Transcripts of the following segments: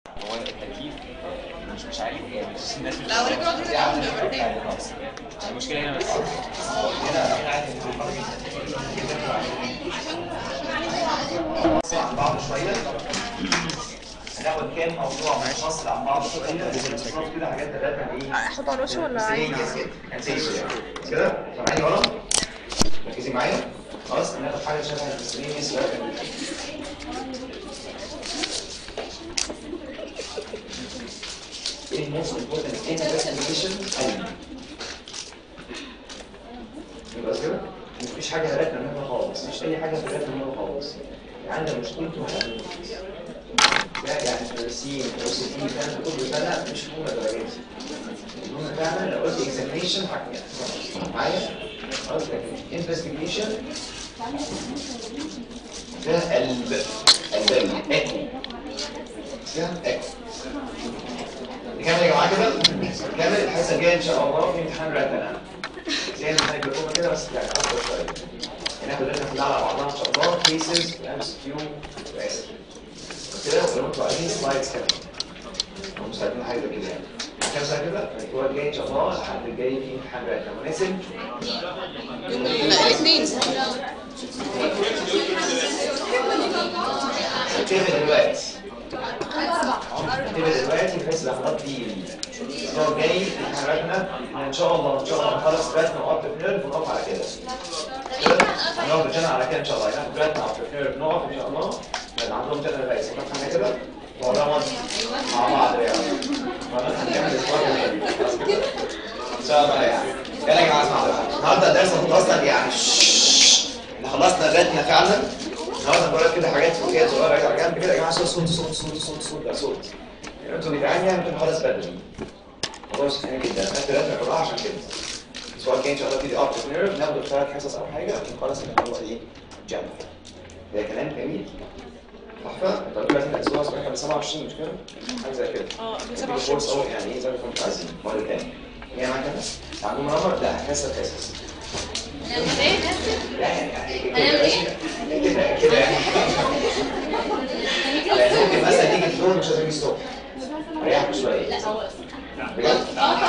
هو التكييف مش مش عارف يعني مش الناس مش لا، ولا بيقعد دي يقعد عاملة يقعد شوية حاجة خالص. المشكلة هنا بس عن بعض شويه هناخد كام موضوع منفصل عن بعض شويه نشوف كده حاجات ثلاثه ايه احط على وشه ولا عادي؟ كده سامعيني ورا ركزي معايا خلاص هناخد حاجه شبه السيرينيس ايه الموست امبورتنت انفستيجيشن يبقى كده مفيش حاجه هلكنا منها خالص مفيش اي حاجه هلكنا منها خالص عندنا مشكلته هنعمل ده يعني فلسطين او ستين سنه كل سنه مش مهم درجات المهم فعلا لو قلت اكزامينشن معايا خلاص لكن انفستيجيشن ده قلب قلب ايكو ده ايكو نكمل يا جماعه كده نكمل الحصه الجايه ان شاء الله في امتحان راتنا زي ما احنا بنقول كده بس يعني اكتر شويه هناخد لنا كلها على بعضها ان شاء الله كيسز ام اس كيو واس كده ولو انتوا عايزين سلايدز كمان او مستعدين حاجه زي كده يعني كام سنه كده الاسبوع الجاي ان شاء الله الحد الجاي في امتحان راتنا مناسب الاثنين نتفق دلوقتي نتفق دلوقتي بحيث لحظات دي الاسبوع الجاي امتحاناتنا ان شاء الله ان شاء الله نخلص راتنا وقت نيرف ونقف على كده كده هنقف جنة على كده ان شاء الله هناخد راتنا وقت نيرف نقف ان شاء الله لان عندهم جنة الرئيس نقف على كده ورا مع بعض يعني خلاص هنكمل الاسبوع الجاي خلاص كده ان شاء الله يعني يلا يا جماعه اسمعوا بقى. النهارده الدرس المفصل يعني احنا خلصنا راتنا فعلا النهارده بقول كده حاجات فوقيه صغيره على جنب كده يا جماعه صوت صوت صوت صوت صوت صوت ده صوت يعني انتوا جدعان يعني ممكن خلاص بدري الموضوع سهل جدا خدت راتنا كلها عشان كده السؤال الجاي ان شاء الله تيجي اوبتيك نيرف ناخد ثلاث حصص او حاجه ونخلص الموضوع ايه جنب ده كلام جميل تحفه انت قلت لازم الاسبوع الصبح كان 27 مش كده؟ حاجه زي كده اه تبقى كورس أول يعني ايه زي ما كنت عايزين مرة تاني هي معاك كده عندهم نمبر لا حاسة حاسس لا يعني يعني كده كده يعني يعني ممكن مثلا تيجي الفلور مش لازم يجي الصبح ريحك شوية بجد؟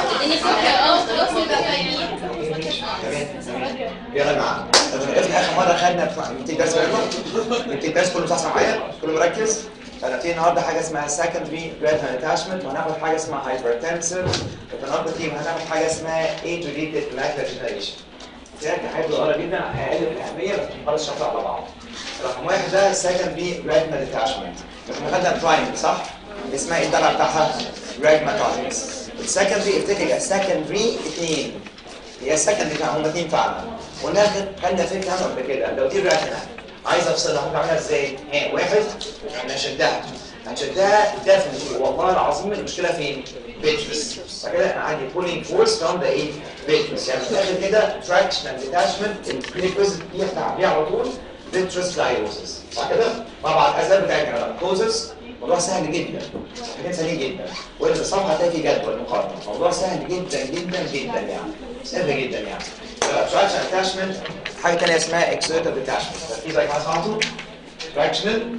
تمام تمام يلا يا جماعه طب احنا اخر مره خدنا بتاع 200 درس بينكم 200 درس كله صح معايا كله مركز انا في النهارده حاجه اسمها secondary retinal attachment وهناخد حاجه اسمها hypertensive وفي النهارده تيم هناخد حاجه اسمها age related macular degeneration دي حاجات صغيره جدا اقل في الاهميه بس نخلص شرح على بعض رقم واحد ده secondary retinal attachment احنا خدنا برايمري صح؟ اسمها ايه الدلع بتاعها؟ ragmatotics السكندري افتكر السكندري اثنين هي السكندري كان هم اثنين فعلا وناخد خدنا فكره عنه قبل كده لو دي الراتنا عايز افصلها ممكن اعملها ازاي؟ ها واحد احنا هنشدها هنشدها ديفنتلي والله العظيم المشكله فين؟ فيترس فكده انا عندي بولينج فورس فروم ذا ايه؟ فيترس يعني بتاخد كده تراكشنال ديتاشمنت البريكويزيت فيها عليها على طول فيترس لايروسس صح كده؟ طبعا الاسباب بتاعتنا بقى كوزس موضوع سهل جدا حاجات سهل جدا وإن الصفحه هتلاقي في جدول مقارنه موضوع سهل جدا جدا جدا يعني سهل جدا يعني تراكشن اتاشمنت حاجه ثانيه اسمها اكسيرتيف اتاشمنت في زي ما سمعتوا تراكشنال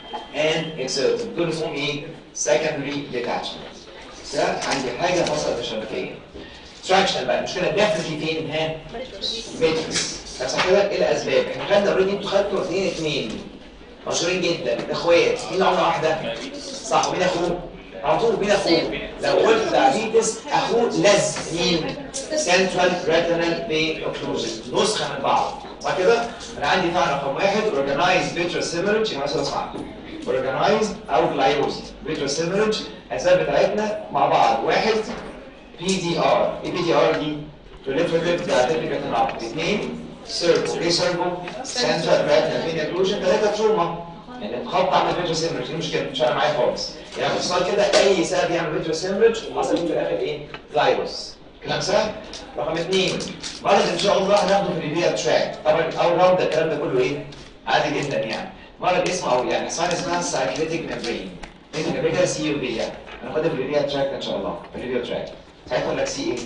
اند اكسيرتيف دول اسمهم ايه؟ سكندري ديتاشمنت ده عندي حاجه خاصه بالشبكيه تراكشنال بقى المشكله ديفنتلي فين ها؟ ماتريكس بس كده ايه الاسباب؟ احنا خدنا اوريدي انتوا خدتوا اثنين اثنين مشهورين جدا اخوات مين عمره واحده؟ صح ومين اخوه؟ على طول مين اخوه؟ لو قلت دايابيتس اخوه لز مين؟ سنترال ريتينال بين اوكلوجن نسخه من بعض صح كده؟ انا عندي فعلا رقم واحد اورجنايز فيترس هيموريدج يبقى مثلا اسمع اورجنايز او جلايوز فيترس هيموريدج الاسباب بتاعتنا مع بعض واحد بي دي ار ايه بي دي ار دي؟ proliferative diabetic retinopathy اثنين سيرفو ايه سيرفو؟ سنترال ريتينال بين اوكلوجن ثلاثه تروما يعني الخط عمل فيترس هيموريدج دي مشكله مش فارقه معايا خالص يعني باختصار كده اي سبب يعمل فيترس هيموريدج وحصل فيه في الاخر ايه؟ فيروس كلام سهل رقم اثنين مرض ان شاء الله هناخده في الريفيا تراك طبعا اول راوند ده الكلام ده كله ايه؟ عادي جدا يعني مرض اسمه او يعني ساين اسمها سايكليتيك ميمبرين انت قبل كده سي يو بي يعني هناخدها في الريفيا تراك ان شاء الله في الريفيا تراك ساعتها اقول لك سي ايه؟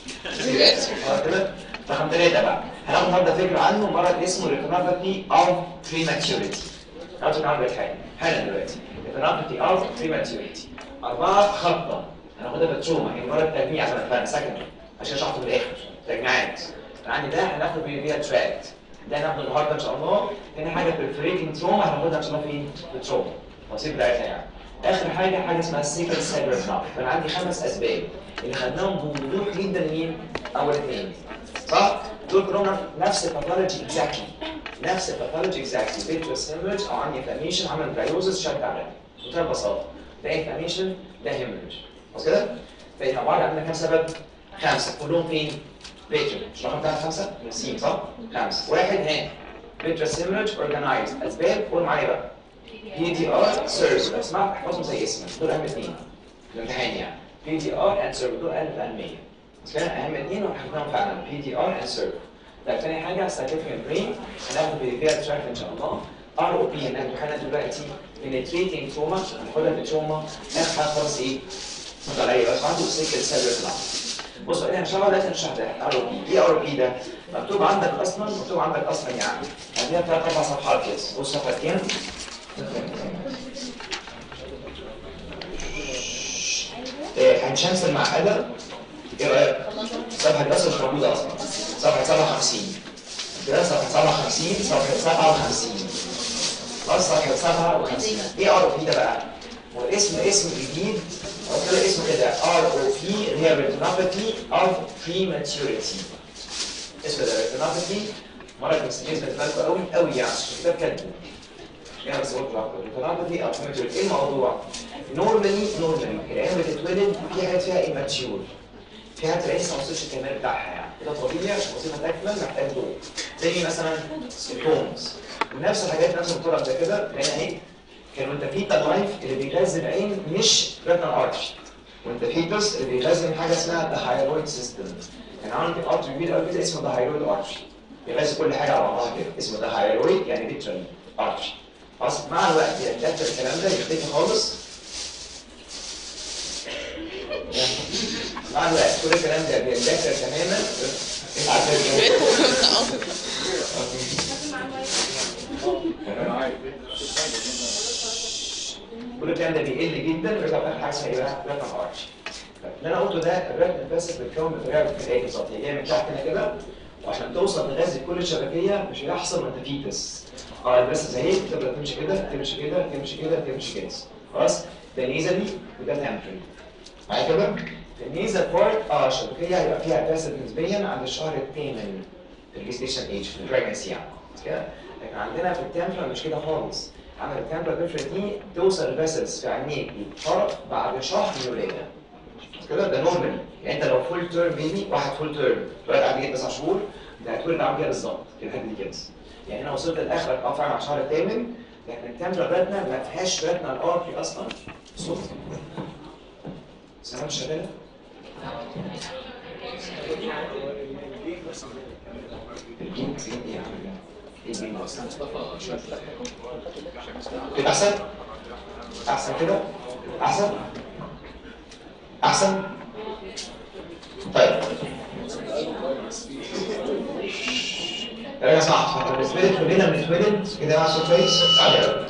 سي اس كده رقم ثلاثه بقى هناخد النهارده فكره عنه مرض اسمه ريتينوباثي اوف بريماتشوريتي هاتوا عندك حاجه حالا دلوقتي التناقض اوف بريماتيوريتي اربعه خطه هناخدها بالتروما هي مجرد تجميع زي ما اتفقنا سكند عشان اشرحه في الاخر تجميعات عندي ده هناخد بيها تراكت ده هناخده النهارده ان شاء الله تاني حاجه بريفريتنج تروما هناخدها ان شاء الله في التروما التفاصيل بتاعتها يعني اخر حاجه حاجه اسمها السيكل سيلر بلوك فانا عندي خمس اسباب اللي خدناهم بوضوح جدا مين اول اثنين صح دول كلهم نفس الباثولوجي اكزاكتلي نفس الباثولوجي اكزاكتلي فيترس هيمرج او عندي انفلاميشن عمل برايوزس شد على بمنتهى البساطه ده انفلاميشن ده هيمرج خلاص كده فاحنا مع بعض عندنا كام سبب خمسه كلهم فين فيتر مش رقم بتاع خمسه نسيم صح خمسه واحد ها فيترس هيمرج اورجنايز اسباب قول معايا بقى بي دي ار سيرز لو سمحت احفظهم زي اسمك دول اهم اثنين في الامتحان يعني بي دي ار اند سيرف دول الف اهميه بس كده اهم اثنين وحفظناهم فعلا بي دي ار اند سيرف طيب تاني حاجه سايكوفيك برين هناخد فيها تراك ان شاء الله ار او بي هناخد حاجه دلوقتي بنتريتنج تروما هناخدها في تروما اخر حاجه خالص ايه؟ اتفضل عليا بس عنده سيكل سيلر بصوا احنا ان شاء الله دلوقتي هنشرح ده ار او بي ايه ار او بي ده؟ مكتوب عندك اصلا مكتوب عندك اصلا يعني عندنا ثلاث اربع صفحات كده بص صفحه كام؟ إيه، هنشنسل مع ادم ايه رايك؟ صفحه بس مش موجوده اصلا صفحه 57 كده صفحه 57 صفحه 57 خلاص صفحه 57 ايه ار او بي ده بقى؟ هو الاسم اسم جديد قلت له اسمه كده ار او بي اللي هي ريتينوباثي اوف بريماتوريتي اسم ده ريتينوباثي مرض مستفيد بالنسبه قوي قوي يعني الكتاب كاتبه يعني بس قلت ريتينوباثي اوف بريماتوريتي ايه الموضوع؟ نورمالي نورمالي العين بتتولد في حاجات فيها immature في حاجات تلاقي لسه ما وصلش الكمال بتاعها يعني ده طبيعي عشان وصلها تكمل محتاج ضوء زي مثلا سيمتومز ونفس الحاجات نفس الطرق ده كده هنا اهي كان وانت في لايف اللي بيغذي العين مش ريتنال ارتري وانت فيتوس اللي بيغذي حاجه اسمها ذا هايرويد سيستم كان عندي ارتري كبير قوي كده اسمه ذا هايرويد ارتري بيغذي كل حاجه على بعضها كده اسمه ذا هايرويد يعني فيترال ارتري خلاص مع الوقت يتأثر الكلام ده يختفي خالص مع الوقت كل الكلام ده بيتذكر تماما انت عارف كل الكلام ده بيقل جدا ويرجع في اخر حاجه اسمها ايه بقى؟ رقم ارش اللي انا قلته ده الرقم بس بيتكون بطريقه بتلاقي بالظبط هي جايه من تحت هنا كده وعشان توصل لغاز كل الشبكيه مش هيحصل وانت فيتس اه بس زي هيك تبدا تمشي كده تمشي كده تمشي كده تمشي كده خلاص ده نيزلي وده تامبري معايا كده النيزل بارت اه الشبكيه هيبقى فيها باسل نسبيا عند الشهر الثامن في الجيستيشن ايج في البريجنسي يعني كده لكن عندنا في التامبرا مش كده خالص عندنا التامبرا بيفرق دي توصل الفاسلز في عينيك للطرف بعد شهر من الولاده كده ده نورمالي يعني انت لو فول تيرم بيبي واحد فول تيرم اتولد قبل كده تسع شهور ده هتولد عامل كده بالظبط كده دي كده يعني انا وصلت لاخرك اه فعلا على الشهر الثامن لكن التامبرا بتاعتنا ما فيهاش ريتنا الارتري اصلا صوت سلام شغاله الجين فين ايه يا عم ايه الجين ده اصلا كده احسن احسن كده احسن احسن طيب يا جماعه احنا بنتولد كلنا بنتولد كده مع صوت كويس عادي قوي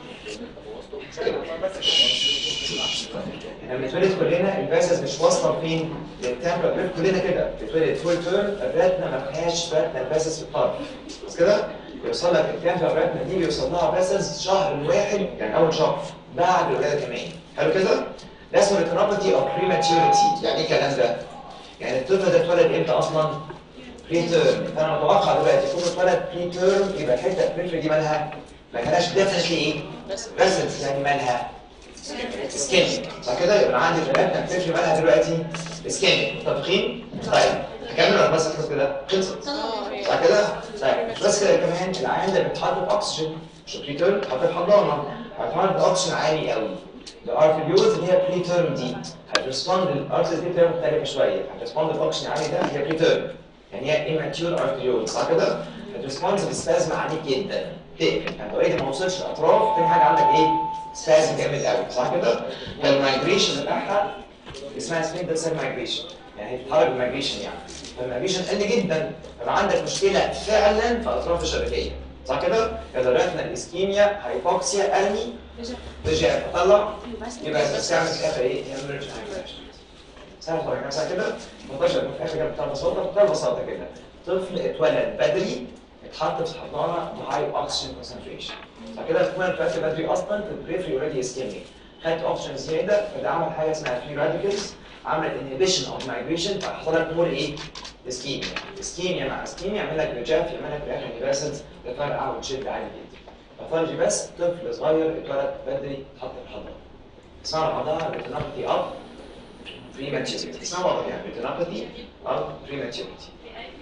احنا بنتولد كلنا الفاسس مش واصله فين؟ للتامبرا بريف كلنا كده بنتولد فول تيرم الراتنا ما فيهاش راتنا الفاسس في الطرف بس كده بيوصل لك التامبرا الراتنا دي بيوصل لها فاسس شهر واحد يعني اول شهر بعد الولاده كمان حلو كده؟ ده اسمه ريتينوباثي اوف بريماتيوريتي يعني ايه الكلام ده؟ يعني الطفل ده اتولد امتى اصلا؟ بري تيرم فانا متوقع دلوقتي يكون اتولد بري تيرم يبقى الحته البريفري دي مالها؟ ما كانش ديفنتلي ايه؟ بس يعني مالها؟ سكين صح كده يبقى عندي في الرقبه بتمشي بالها دلوقتي سكين متفقين طيب هكمل ولا بس خلص كده خلصت صح كده طيب مش بس كده كمان العيان ده بيتحط في اكسجين مش بريتيرم بيتحط في حضانه هيتحط في اكسجين عالي قوي الارتريولز اللي هي بريتيرم دي هترسبوند الارتريولز دي بطريقه مختلفه شويه هترسبوند الاكسجين عالي ده هي بريتيرم يعني هي immature arteriole صح كده هترسبوند بسبازم عنيف جدا تقفل يعني اوريدي ما وصلش الاطراف تاني حاجه عندك ايه سبازم جامد قوي صح كده فالمايجريشن بتاعها اسمها سبيندل سيل مايجريشن يعني هي بتتحرك بالمايجريشن يعني فالمايجريشن قل جدا فبقى عندك مشكله فعلا في اطراف الشبكيه صح كده؟ يلا رحنا الاسكيميا هايبوكسيا اني رجع طلع يبقى استعمل في الاخر ايه؟ هيمرج سهل طبعا كام ساعه كده 18 في الاخر كده بكل بساطه بكل بساطه كده طفل اتولد بدري اتحط في حضانه بهاي اوكسجين كونسنتريشن فكده اتولد اتولد بدري اصلا في البريفري اوريدي اسكيميك خدت اوكسجين زياده فده عمل حاجه اسمها فري راديكلز عملت انهبيشن اوف مايجريشن فحصل لك مور ايه؟ اسكيميا اسكيميا مع اسكيميا يعمل لك رجاف يعمل لك في الاخر انهباسنس تفرقع وتشد عادي جدا باثولوجي بس طفل صغير اتولد بدري اتحط في الحضانه اسمها بعضها ريتينوباثي اوف prematurity اسمها واضح يعني ريتينوباثي اوف prematurity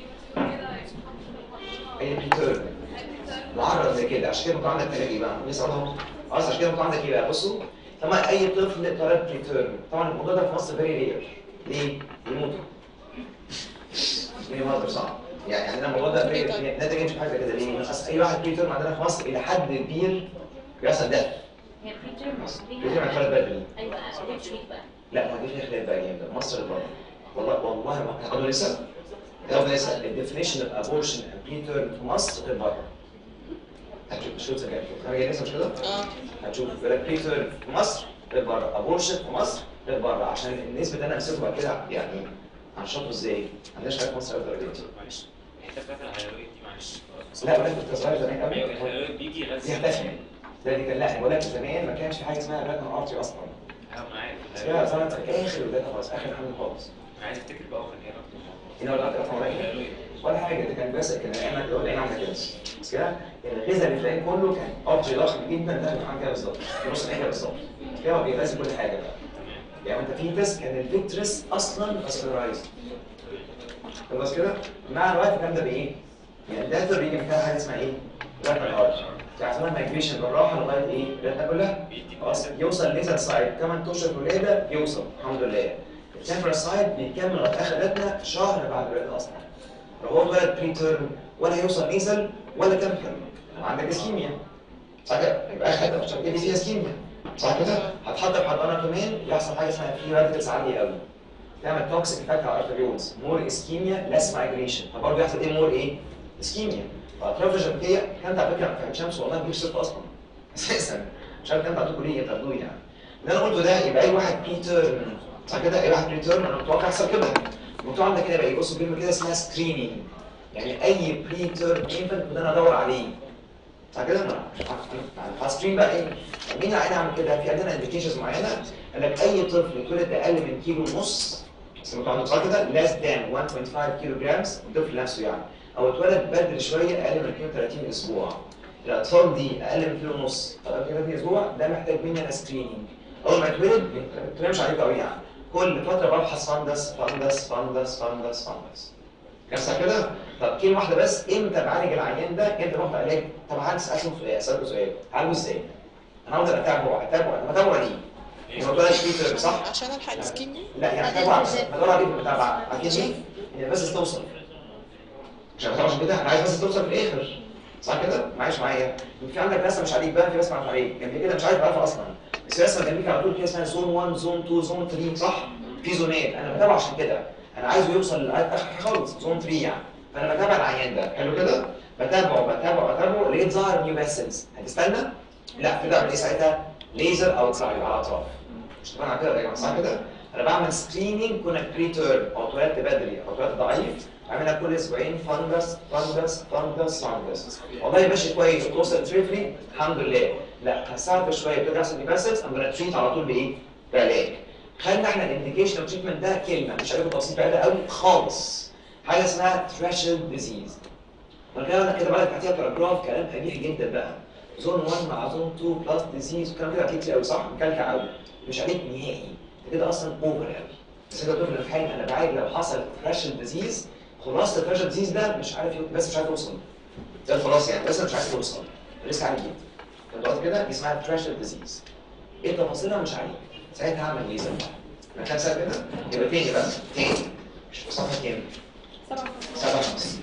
اي بريتيرم معرض زي كده عشان كده ممكن عندك تلاقي ايه بقى؟ بيسألهم اصلا عشان كده ممكن عندك ايه بقى؟ بصوا طبعا اي طفل اتولد بريتيرم طبعا الموضوع ده في مصر فيري رير ليه؟ يموتوا ليه مصر صح؟ يعني عندنا الموضوع ده very- نادر يمشي حاجه كده ليه؟ أصل اي واحد بريتيرم عندنا في مصر الى حد كبير بيحصل ده هي بريتيرم بريتيرم اتولد بدري ايوه which week بقى لا ما دي فيها خلاف بقى جامد مصر اللي بره والله والله ما هتاخدوا لسه هتاخدوا لسه الديفينيشن اوف ابورشن اند بريتيرم في مصر غير بره هتشوف مش شوف سجاير انا جاي لسه مش كده؟ اه هتشوف يقول لك بريتيرم في مصر غير بره ابورشن في مصر غير بره عشان النسبه ده انا امسكه بعد كده يعني هنشطه ازاي؟ ما عندناش حاجه في مصر اكتر من معلش الحته بتاعت الهيرويد دي معلش لا ولا كنت صغير زمان ايوه قوي الهيرويد بيجي دي غاز هتفهم ده دي كان لا بقول لك زمان ما كانش في حاجه اسمها راكن ارتري اصلا انا عارف يا زمان في اخر وده خلاص اخر حاجه خالص انا عايز افتكر بقى هو كان ايه هنا ولا اكتر من الهيرويد ولا حاجه ده كان بس كان ايام الدول اللي عامله كده بس كده الغذاء اللي تلاقيه كله كان اوبجي ضخم جدا ده كان كده بالظبط في نص العين بالظبط كده هو بيغذي كل حاجه بقى يعني انت في تيست كان الفيكترس اصلا فاسكولارايز خلاص كده مع الوقت الكلام ده بايه؟ يعني ده بيجي من حاجه اسمها ايه؟ راتنا ارج تعتبر مايجريشن بالراحه لغايه ايه؟ الراتنا كلها خلاص يوصل ليزر سايد 8 اشهر ولاده يوصل الحمد لله التمبرال سايد بيكمل لغايه اخر راتنا شهر بعد الولاده اصلا لو هو اتولد بري تيرم ولا هيوصل نيزل ولا تمبرال وعندك اسكيميا صح كده؟ يبقى اخر حته عشان كده فيها اسكيميا صح كده؟ هتحط في حضانه كمان يحصل حاجه اسمها في راديكلز عاليه قوي تعمل توكسيك افكت على الارتريولز مور اسكيميا ليس مايجريشن فبرضه يحصل ايه مور ايه؟ اسكيميا فاطراف الجنبيه كانت على فكره ما كانتش والله ما بيجيش صفر اصلا اساسا مش عارف كانت عندكم ليه بتاخدوه يعني اللي انا قلته ده يبقى اي واحد بري تيرم صح كده؟ اي واحد بري تيرم انا متوقع يحصل كده الموضوع عندك كده بقى يبصوا كلمه كده اسمها سكريننج يعني اي بري تيرم انفنت ده انا ادور عليه صح كده؟ ما هسكرين بقى ايه؟ مين اللي هيعمل كده؟ في عندنا انديكيشنز معينه قال لك اي طفل اتولد اقل من كيلو ونص سمعتوا صح كده؟ less than 1.5 كيلو جرامز الطفل نفسه يعني او اتولد بدري شويه اقل من 32 اسبوع الاطفال دي اقل من كيلو ونص اقل من 32 اسبوع ده محتاج مننا سكريننج اول ما يتولد ما بتكلمش عليك قوي يعني كل فتره ببحث فندس فندس فندس فندس فندس كده كده طب كلمه واحده بس امتى بعالج العيان ده امتى باخد علاج طب عايز اساله سؤال اساله سؤال عالجه ازاي انا هفضل اتابعه اتابعه انا بتابعه ليه هو اتولد بيتر صح عشان الحق الاسكيميا لا يعني اتابعه بدور عليه بالمتابعه عارفين ليه ان بس توصل عشان بتابعه عشان كده انا عايز بس توصل في الاخر صح كده معايش معايا في عندك رسمه مش عليك بقى في رسمه مش عليك جنبي كده مش عارف اعرفها اصلا بس رسمه جنبيك على طول كده اسمها زون 1 زون 2 زون 3 صح في زونات انا بتابعه عشان كده انا عايزه يوصل لاخر حاجه خالص زون 3 يعني فانا بتابع العيان ده حلو كده بتابعه بتابعه بتابعه لقيت ظهر نيو فيسلز هتستنى لا كده اعمل ايه ساعتها ليزر او ترايل على الاطراف مش طبعا على كده يا جماعه صح كده انا بعمل سكريننج كونك بري تيرم او اتولدت بدري او اتولدت ضعيف بعملها كل اسبوعين فانجس فانجس فانجس فانجس والله ماشي كويس وتوصل تريفري الحمد لله لا هساعد شويه بترجع يحصل نيباسس ام جونا تريت على طول بايه؟ بعلاج خلينا احنا الانديكيشن اوف تريتمنت ده كلمه مش هقول التفاصيل بتاعتها قوي خالص حاجه اسمها ثريشولد ديزيز والكلام ده كده بقى تحتيها باراجراف كلام قبيح جدا بقى زون 1 مع زون 2 بلس ديزيز والكلام كده هتلاقيه كتير قوي صح؟ مكلكع قوي مش عليك نهائي انت كده اصلا اوفر قوي بس انت بتقول في انا بعالج لو حصل ثريشولد ديزيز خلاصه الثريشولد ديزيز ده مش عارف يو- بس مش عارف يوصل ده خلاص يعني بس مش عارف يوصل ريسك عالي جدا فدلوقتي كده دي اسمها ثريشولد ديزيز ايه تفاصيلها مش عليك ساعتها هعمل ليزر بقى انا كام سنه كده يبقى تاني بقى تاني صفحه كام؟ 57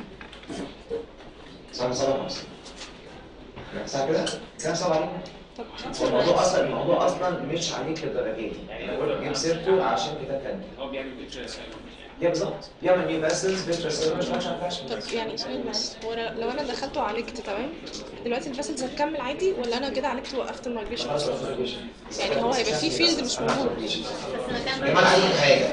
صفحه 57 ساعه كده كام سبعه عليك طب الموضوع اصلا الموضوع اصلا مش عليك للدرجه دي يعني انا بقول لك جيب سيرته عشان كده كان هو بيعمل بيتر هي بالظبط بيعمل نيو فاسلز فيترس مش فانكشن اتاشمنت طب يعني سؤال بس هو أنا- لو انا دخلت وعالجت تمام دلوقتي الفاسلز هتكمل عادي ولا انا كده عالجت ووقفت المايجريشن خلاص خلاص مفيش. يعني هو هيبقى في فيلد مش موجود بس مكان يا جماعه عايزين حاجه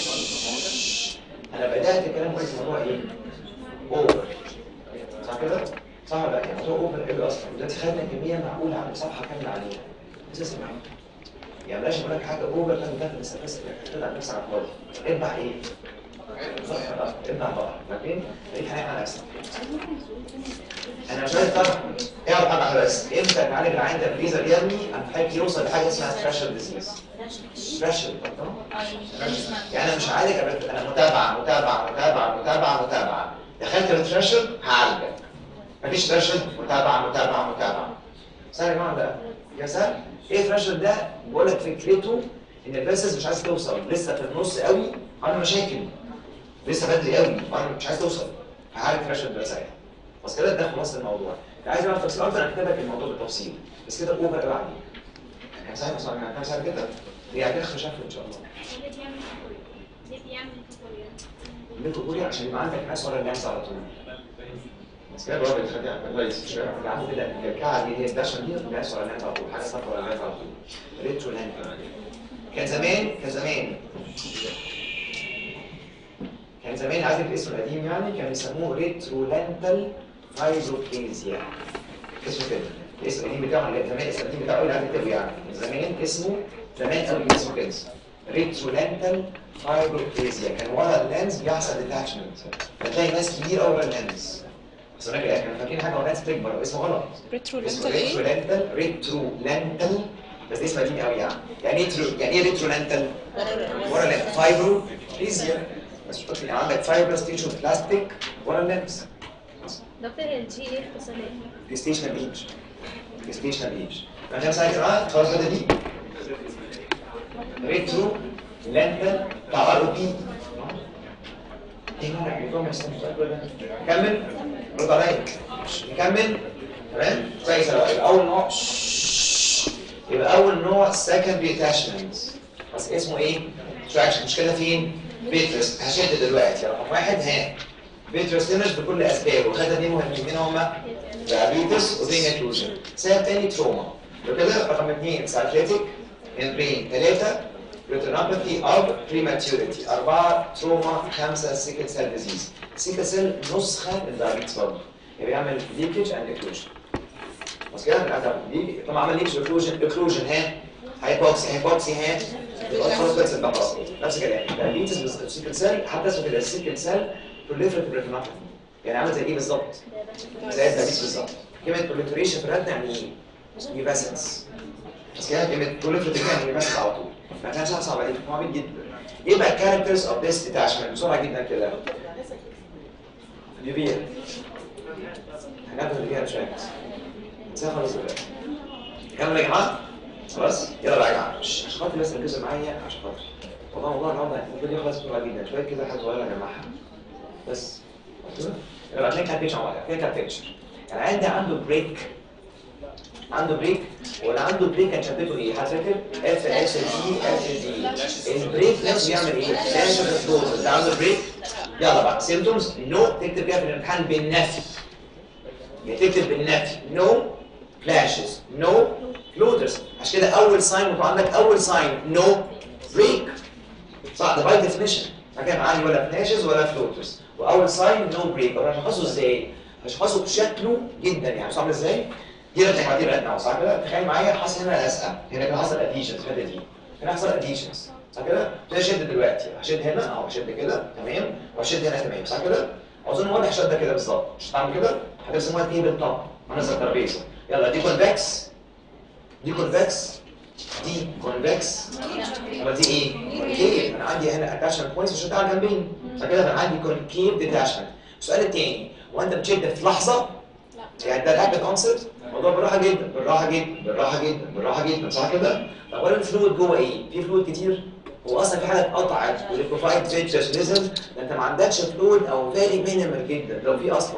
انا بدات الكلام كويس الموضوع ايه؟ اوفر صح كده؟ صح ولا لا؟ يعني موضوع اوفر ايه اصلا؟ دلوقتي خدنا كميه معقوله عن صفحه كامله عليها اساسا معاك يعني بلاش اقول لك حاجه اوفر لازم تاخد بس بس تطلع نفسك على الفاضي اتبع ايه؟ صح ولا لا؟ اتبع بقى فاكرين؟ خليك حنين على نفسك انا مش عايز طبعا اعرف طبعا بس امتى تعالج العين ده الليزر يا ابني هتحتاج يوصل لحاجه اسمها ثريشولد ديزيز ثريشولد يعني انا مش عالج أنا- انا متابعه متابعه متابعه متابعه متابعه دخلت الثريشولد هعالجك مفيش ثريشولد متابعه متابعه متابعه سهل يا جماعه ده يا سهل ايه الثريشولد ده بقول لك فكرته ان الفاسس مش عايز توصل لسه في النص قوي عامل مشاكل لسه بدري قوي وانا مش عايز توصل هعالج الثريشولد ده ساعتها بس كده ده خلاص الموضوع اللي عايز يعرف تفصيل اكتر انا كاتب لك الموضوع بالتفصيل بس كده اوفر قوي عليك كان سهل بس كان سهل جدا هي هتخش شكل ان شاء الله ليكوبوريا عشان يبقى عندك ناس ورا الناس على طول بس كده الراجل خدها كويس مش فاهم اللي عنده كده الكعكه دي هي الدشن دي الناس ورا الناس على طول حاجه صفرا ورا الناس على طول ريترو لانك كان زمان كان زمان كان زمان عارف الاسم القديم يعني كانوا يسموه ريترولانتال فايبروكليزيا اسمه كده الاسم القديم بتاعه اللي زمان الاسم القديم بتاعه اللي هتكتبه يعني زمان اسمه زمان قوي اسمه كده ريترولانتال فايبروكليزيا كان ورا اللينز بيحصل ديتاتشمنت فتلاقي ناس كتير قوي ورا اللينز بس انا كده كانوا فاكرين حاجه ورا تكبر اسمه غلط ريترو اسمه لينتال ايه؟ ريترولانتال ريترولانتال بس اسم قديم قوي يعني يعني ايه ترو يعني ايه ريترولانتال ورا اللينز فايبروكليزيا بس مش فاكر يعني عندك فايبرس تيشو بلاستيك ورا اللينز دكتور هي الجي ايه اختصار ايه؟ جستيشنال ايج جستيشنال ايج انا مثلا يا جماعه خلاص كده دي ريترو لانتال بتاع ار او بي كمل رد عليا نكمل تمام كويس أوي. يبقى اول نوع يبقى اول نوع سكندري اتاشمنت بس اسمه ايه؟ تراكشن مش كده فين؟ بيترس هشد دلوقتي رقم واحد ها بيترس تنش بكل اسبابه وخدنا اثنين مهمين مين هما؟ diabetes وبين inclusion سبب تاني تروما وكده رقم اثنين سايكليتيك ممبرين ثلاثة retinopathy of prematurity أربعة تروما خمسة سيكل سيل ديزيز سيكل سيل نسخة من الدايابيتس برضه يعني بيعمل leakage and occlusion بس كده بنعتبر دي طبعا عمل leakage occlusion occlusion ها هايبوكسي هايبوكسي ها خلاص بس ده خلاص نفس الكلام الدايابيتس بالسيكل سيل حتى اسمه كده السيكل سيل proliferative retinopathy يعني عامل زي ايه بالظبط؟ زي الدبيس بالظبط كلمة proliferation في الرد يعني ايه؟ يباسنس بس كده كلمة proliferation يعني يباسنس على طول ما كانش صعب عليك هو عميق جدا ايه بقى characters of this detachment بسرعة جدا كده ليبيا هناخد ليبيا مش عارف ازاي خلاص دلوقتي كمل يا جماعة خلاص يلا بقى يا جماعة عشان خاطر بس ركزوا معايا عشان خاطر والله والله النهارده المفروض يخلص بسرعة جدا شوية كده حاجة صغيرة اجمعها بس يبقى عشان كان بيتش عمالة كده كان بيتش يعني عندي عنده بريك عنده بريك ولا عنده بريك كان شدته ايه؟ هتفكر اف اس دي اف دي البريك نفسه بيعمل ايه؟ لازم الفلوز انت عنده بريك يلا بقى سيمتومز نو تكتب كده في الامتحان بالنفي يعني تكتب بالنفي نو فلاشز نو فلوترز عشان كده اول ساين مطلع عندك اول ساين نو بريك صح ده باي ديفينيشن ما كان عندي ولا فلاشز ولا فلوترز واول ساين نو بريك طب هشخصه ازاي؟ هشخصه بشكله جدا يعني عامل ازاي؟ دي رجع بعدين رقنا صح كده؟ تخيل معايا حصل هنا لزقه هنا كده حصل اديشنز في الحته دي هنا حصل اديشنز صح كده؟ ابتدي اشد دلوقتي هشد هنا اهو هشد كده تمام وهشد هنا تمام صح كده؟ اظن واضح شده كده بالظبط مش هعمل كده؟ حاجه اسمها تيبل توب هنزل الترابيزه يلا دي كونفكس دي كونفكس دي كونفكس يبقى دي ايه؟ كونكيف انا عندي هنا اتاشمنت كويس وشد على الجنبين فكده انا عندي كونكيف ديتاشمنت السؤال الثاني وانت بتشد في لحظه يعني ده الرابid onset الموضوع بالراحه جدا بالراحه جدا بالراحه جدا بالراحه جدا صح كده؟ طب ولا الفلويد جوه ايه؟ في فلويد كتير؟ هو اصلا في حاجه اتقطعت وليكوفايد فيتشرز نزل ده انت ما عندكش فلويد او فيري مينيمال جدا لو في اصلا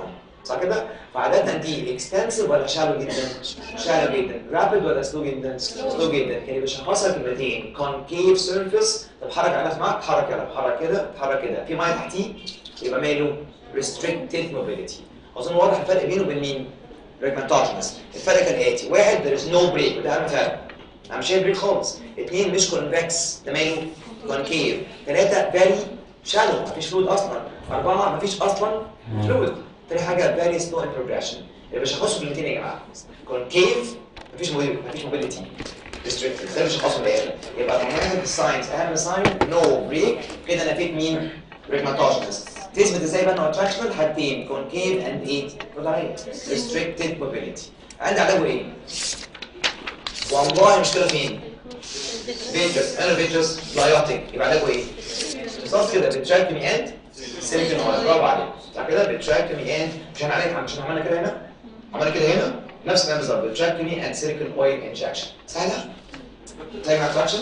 صح كده؟ فعادة دي اكستنسيف ولا شالو جدا؟ شالو جدا رابid ولا سلو جدا؟ سلو جدا كان يبقى شخصها كلمتين كونكيف سيرفيس طب حرك عينك معاك اتحرك كده اتحرك كده اتحرك كده في ميه تحتيه يبقى ماله restricted mobility اظن واضح الفرق بينه وبين مين؟ ريجمنتاجنس الفرق كالاتي واحد there is no break وده اهم فرق انا مش شايف بريك خالص اثنين مش كونفكس ده ماله كونكيف ثلاثه فيري شالو مفيش فلويد اصلا اربعه مفيش اصلا فلويد تاني حاجه فيري سلو ان بروجريشن يبقى بشخصه كلمتين يا جماعه كونكيف مفيش موبيل مفيش موبيليتي ريستريكتد ده بشخصه الاخر يبقى رقم واحد الساينس اهم ساين نو بريك كده نفيت مين؟ ريجماتوجنس تثبت ازاي بقى انه اتراكشنال حاجتين كونكيف اند ايه؟ ريستريكتد موبيليتي عندي علاجه ايه؟ والله المشكله فين؟ فيترس انا فيترس لايوتيك يبقى علاجه ايه؟ بالظبط كده بتراكمي اند سيليكون اويل برافو عليك صح كده بتراكمي اند مش احنا عليك مش احنا عملنا كده هنا؟ عملنا كده هنا؟ نفس الكلام بالظبط بتراكمي اند سيليكون اويل انجكشن سهله؟ زي ما اتراكشن؟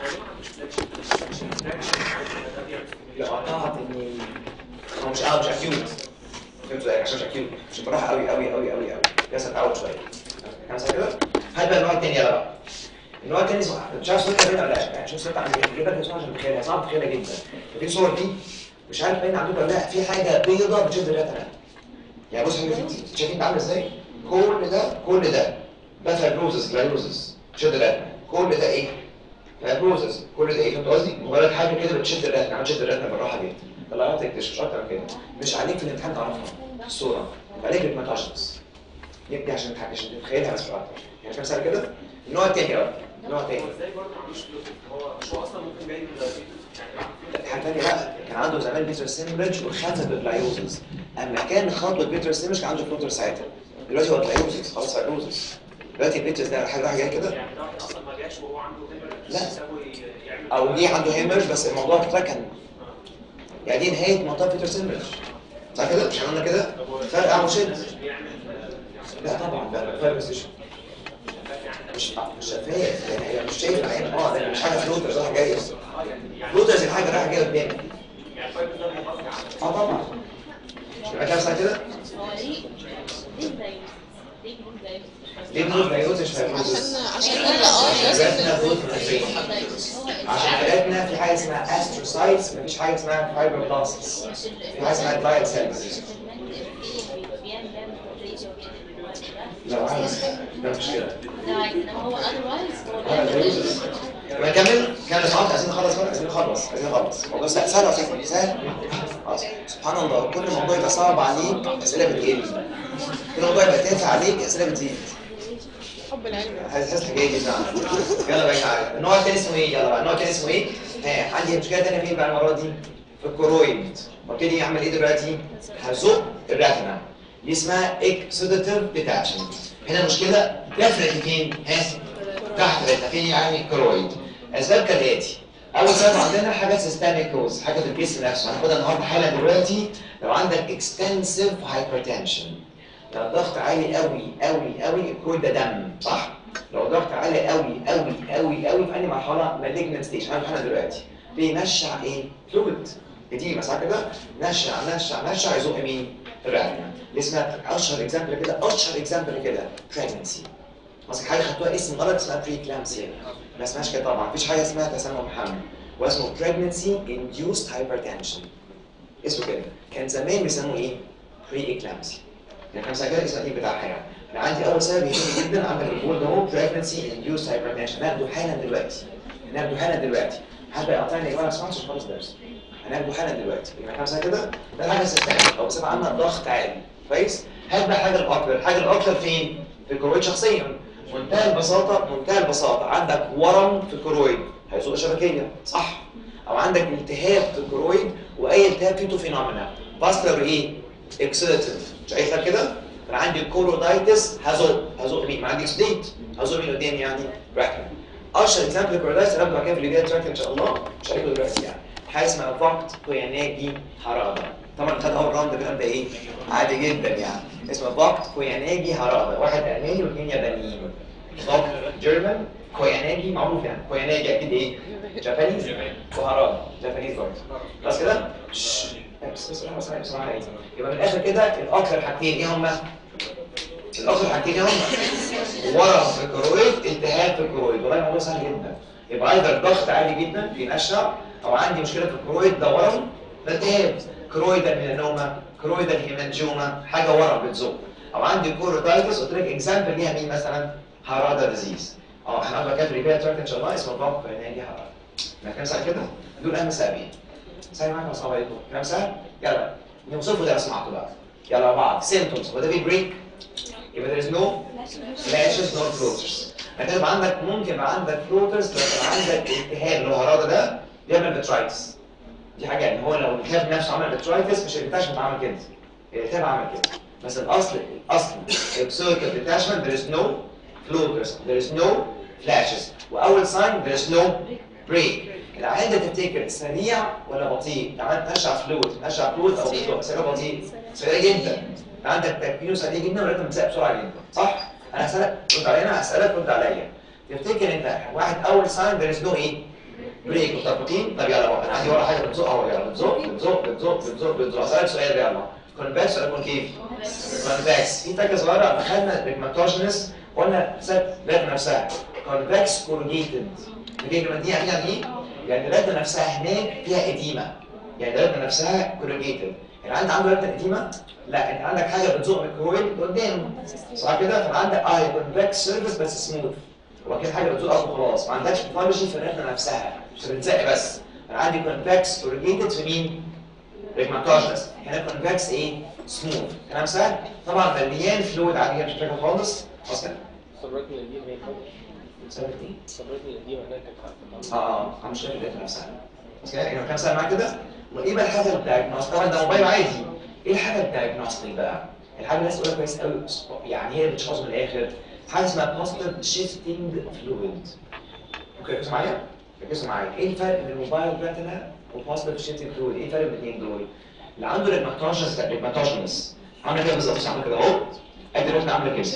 لو قطعت اني هو مش اه مش اكيوت فهمت ازاي عشان مش اكيوت مش براحه قوي قوي قوي قوي قوي لسه اتعود شويه خمسه كده هات بقى النوع الثاني يلا بقى النوع الثاني اسمه مش عارف صورتها باينه ولا لا يعني شوف صورتها عندي جيب لك صورة عشان تتخيلها صعب تتخيلها جدا في صور دي مش عارف باينه عندكم ولا لا في حاجه بيضه بتشد الرئه يعني بص حاجه دي شايفين عامله ازاي كل ده كل ده ده فايبروزس جلايوزس بتشد الرئه كل ده ايه فايبروزس كل ده ايه فهمت قصدي مجرد حاجه كده بتشد الرئه يعني بتشد الرئه بالراحه جدا طلعت تكتشف مش اكتر من كده مش عليك في الامتحان تعرفها الصوره عليك الريكماتاجنس يبقى عشان تح- عشان تتخيلها بس مش اكتر يعني كام سنه كده النوع الثاني بقى النوع الثاني ازاي برضه ما عندوش فلوس هو مش هو اصلا ممكن جاي من يعني حاجه ثانيه بقى كان عنده زمان بيتر سيمبرج وخف بالبلايوزز اما كان خطوه بيتر سيمبرج كان عنده فلوتر ساعتها دلوقتي هو بلايوزز خلاص فايبروزز دلوقتي البيتر ده حاجه رايحه جايه كده يعني ده واحد اصلا ما جاش وهو عنده هيمر لا. يسوي يعمل او جه عنده هيمرج بس الموضوع اتركن يعني دي نهايه مطاف بيتر سيمبرج صح كده مش عملنا كده فرق عمو شد لا طبعا لا فرق بس مش مش شفاف يعني هي مش شايف العين اه ده مش حاجه فلوترز رايحه جايه فلوترز الحاجه رايحه جايه قدامك يعني الفايبر ده مقصد اه طبعا يبقى كام سنه كده هو ليه ليه زي ليه بنقول زي ليه بنقول بلايوز مش فايبروزس عشان عشان كده اه لازم حالاتنا فوت عشان حالاتنا في حاجه اسمها استروسايتس مفيش حاجه اسمها فايبروبلاستس في حاجه اسمها جلايد سيلز لو عايز ده مش كده اه بلايوزس يبقى نكمل كان اصحاب عايزين نخلص بقى عايزين نخلص عايزين نخلص الموضوع سهل سهل أصلاً، سهل خلاص سبحان الله كل موضوع يبقى صعب عليك اسئله بتقل كل موضوع يبقى تافه عليك اسئله بتزيد حب العلم حاسس حاجه جدا يلا بقى تعالى النوع التاني اسمه ايه يلا بقى النوع التاني اسمه ايه ها عندي مشكله تانيه فين بقى المره دي في الكورويد وابتدي اعمل ايه دلوقتي هزق الراتنا دي اسمها اكسوداتيف ديتاشمنت هنا المشكله ديفرنت فين ها تحت الراتنا فين يعني الكورويد اسباب كالاتي اول سبب عندنا حاجه سيستميك كوز حاجه في الجسم نفسه هناخدها النهارده حاله دلوقتي لو عندك اكستنسيف هايبرتنشن لو الضغط عالي قوي قوي قوي الكود ده دم صح؟ لو الضغط عالي قوي قوي قوي قوي في اي مرحله مالجنت ستيج انا احنا دلوقتي بينشع ايه؟ فلويد قديمه صح كده؟ نشع نشع نشع يزق مين؟ الرئه دي اسمها اشهر اكزامبل كده اشهر اكزامبل كده بريجنسي مثلا حاجه خدتوها اسم غلط اسمها بري كلامسيا ما اسمهاش كده طبعا مفيش حاجه اسمها تسمم حمل واسمه pregnancy induced hypertension اسمه كده كان زمان بيسموه ايه؟ بري اكلامسيا يعني خمسة كده اسم القديم بتاعها يعني انا عندي اول سبب يهمني جدا عندك الجول ده هو pregnancy induced hypertension ناخده حالا دلوقتي ناخده حالا دلوقتي حد يقطعني يا جماعه ما سمعتش خالص درس هناخده حالا دلوقتي يبقى خمسة كده ده الحاجه السيستميك او بصفه عامه ضغط عالي كويس هات بقى حاجه الاكتر الحاجه الاكتر فين؟ في الكرويد شخصيا منتهى البساطه منتهى البساطه عندك ورم في الكرويد هيزق شبكيه صح او عندك التهاب في الكرويد واي التهاب فيه فينومينا فاسكولار ايه؟ اكسيداتيف شايفها كده؟ انا عندي كورودايتس هزق هزق مين؟ ما عندي سليت هزق مين قدامي يعني؟ راكن اشهر اكزامبل الكورودايتس هناخده بعد كده في الفيديو تراك ان شاء الله مش هناخده دلوقتي يعني حاجه اسمها فوكت كوياناجي هرادا طبعا خد اول راوند الكلام ده ايه؟ عادي جدا يعني اسمه فوكت كوياناجي هرادا واحد الماني واثنين يابانيين فوكت جيرمان كوياناجي معروف يعني كوياناجي اكيد ايه؟ جابانيز وهرادا جابانيز برضه خلاص كده؟ شش. لا، بس بس بس بس بسرعه ايه يبقى من الاخر كده الاكثر حاجتين ايه هما؟ الاكثر حاجتين ايه هما؟ ورم في الكرويد التهاب في الكرويد والله الموضوع سهل جدا يبقى ايضا ضغط عالي جدا بينشع او عندي مشكله في الكرويد ده ورم ده التهاب كرويدال ميلانوما كرويدال هيمانجيوما حاجه ورم بتزق او عندي كوروتايتس قلت لك اكزامبل ليها مين مثلا؟ هارادا ديزيز اه احنا هنبقى كده في ريبير تراك ان شاء الله اسمه باب ان هي هارادا احنا كام ساعه كده؟ دول اهم ساعتين سهل معاكم السلام عليكم كلام سهل؟ يلا نوصفه ده لو سمعتوا بقى يلا مع بعض symptoms وده في بريك يبقى there is no flashes nor floaters هتبقى عندك ممكن يبقى عندك floaters لو كان عندك التهاب اللي هو هراده ده بيعمل بترايتس دي حاجه يعني هو لو الالتهاب نفسه عمل بترايتس مش الديتاشمنت عمل كده الالتهاب عمل كده بس الاصل الاصل البسويكال detachment there is no floaters there is no flashes واول sign there is no break العيان ده تفتكر سريع ولا بطيء؟ العيان تنشع فلويد تنشع فلويد او بطيء سريع بطيء سريع جدا عندك تكوينه سريع جدا ولازم تسقى بسرعه جدا صح؟ انا هسالك رد علينا هسالك رد عليا تفتكر انت واحد اول ساين there is no ايه؟ بريك متفقين؟ طب يلا بقى انا عندي ورا حاجه بتزق اهو يلا بتزق بتزق بتزق بتزق بتزق هسالك سؤال يلا كونفكس ولا كونكيف؟ كونفكس في فكره صغيره لما خدنا ريجماتوجينس قلنا ساب الرئه نفسها كونفكس كورجيتد دي لما دي يعني ايه؟ يعني الرئه نفسها هناك فيها اديمه يعني الرئه نفسها كورجيتد يعني عندي عنده رئه اديمه لا انت عندك حاجه بتزق من الكرويد لقدام صح كده فعندك اه كونفكس سيرفيس بس سموث وكان حاجه بتزق وخلاص ما عندكش باثولوجي في الرئه نفسها مش بتزق بس انا عندي كونفكس كورجيتد في مين؟ ريجماتوجينس هنا كونفكس ايه؟ سموث كلام سهل طبعا مليان فلويد عاديه مش محتاجه خالص اصلا صبرتني القديم هيك سبب ايه؟ صبرتني القديم هناك كانت اه اه عم شايف الداتا نفسها بس كده يعني كام سنه معاك كده وايه بقى الحاجه الدايجنوستيك طبعا ده موبايل عادي ايه الحاجه الدايجنوستيك بقى الحاجه الناس تقولها كويس قوي يعني هي اللي بتشخص من الاخر حاجه اسمها بوزيتيف شيفتنج فلويد اوكي ركزوا معايا ركزوا معايا ايه الفرق بين الموبايل ريتنا وبوزيتيف شيفتنج فلويد ايه الفرق بين الاثنين دول اللي عنده ريجماتوجنس ريجماتوجنس عامله كده بالظبط مش عامله كده اهو ادي ريتنا عامله كده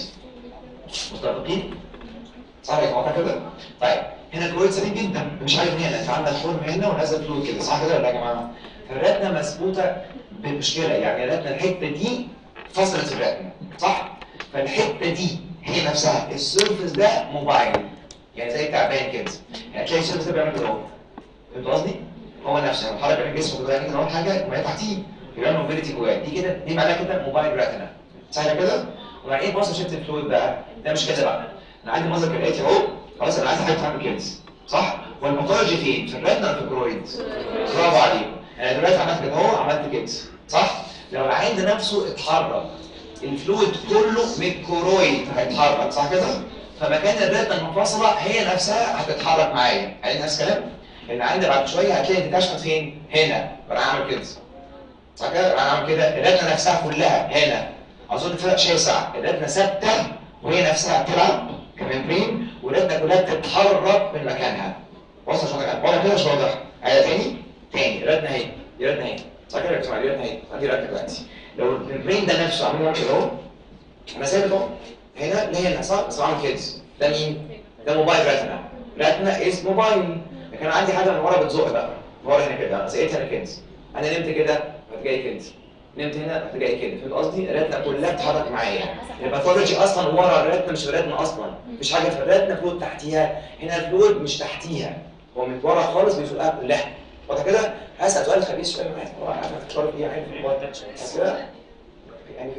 متفقين صح يا جماعه كده طيب هنا الكرويد سليم جدا مش عارف هنا انت عندك خرم هنا ونازل فلويد كده صح كده ولا يا جماعه فالراتنا مسبوطه بمشكله يعني الراتنا الحته دي فصلت الراتنا صح فالحته دي هي نفسها السيرفس ده موبايل يعني زي تعبان كده يعني تلاقي السيرفس ده بيعمل كده اهو فهمت قصدي؟ هو نفسه يعني حركه من جسمه كده كده اول حاجه وهي تحتيه يبقى موبيليتي جواه دي كده دي معناها كده موبايل راتنا سهله كده وبعدين ايه بص شفت الفلويد بقى ده مش كده بقى انا عندي مصدر كالاتي اهو خلاص انا عايز حاجه تعمل كده صح والباثولوجي فين في الريتنا ولا في الكرويد برافو عليكم انا دلوقتي عملت كده اهو عملت كده صح لو العين ده نفسه اتحرك الفلويد كله من الكرويد هيتحرك صح كده فمكان الريتنا المنفصله هي نفسها هتتحرك معايا يعني نفس الكلام اللي عندي بعد شويه هتلاقي الديتاشمنت فين هنا فانا اعمل كده صح كده انا اعمل كده الريتنا نفسها كلها هنا اظن فرق شاسع الريتنا ثابته وهي نفسها بتلعب كممبرين والريتنا كلها بتتحرك من مكانها وصل مش واضح واضح كده مش واضح عايز تاني تاني الريتنا اهي دي ريتنا اهي صح كده يا جماعه دي ريتنا اهي دي ريتنا دلوقتي لو الممبرين ده نفسه عامل معاك كده اهو انا ثابت اهو هنا اللي هي صح بس بعمل كده ده مين؟ ده موبايل ريتنا ريتنا از موبايل لكن انا عندي حاجه من ورا بتزق بقى من ورا هنا كده انا زقيت هنا كده انا نمت كده رحت جاي كده نمت هنا رحت جاي كده فهمت قصدي؟ الريتنا كلها بتتحرك معايا الباثولوجي اصلا ورا الريتنا مش في الريتنا اصلا مفيش حاجه في الريتنا فلويد تحتيها هنا الفلويد مش تحتيها هو من ورا خالص بيفوقها كلها واضح كده؟ هسال سؤال خبيث شويه معايا هو عارف هتفكروا فيه عين في الموبايل بس كده يعني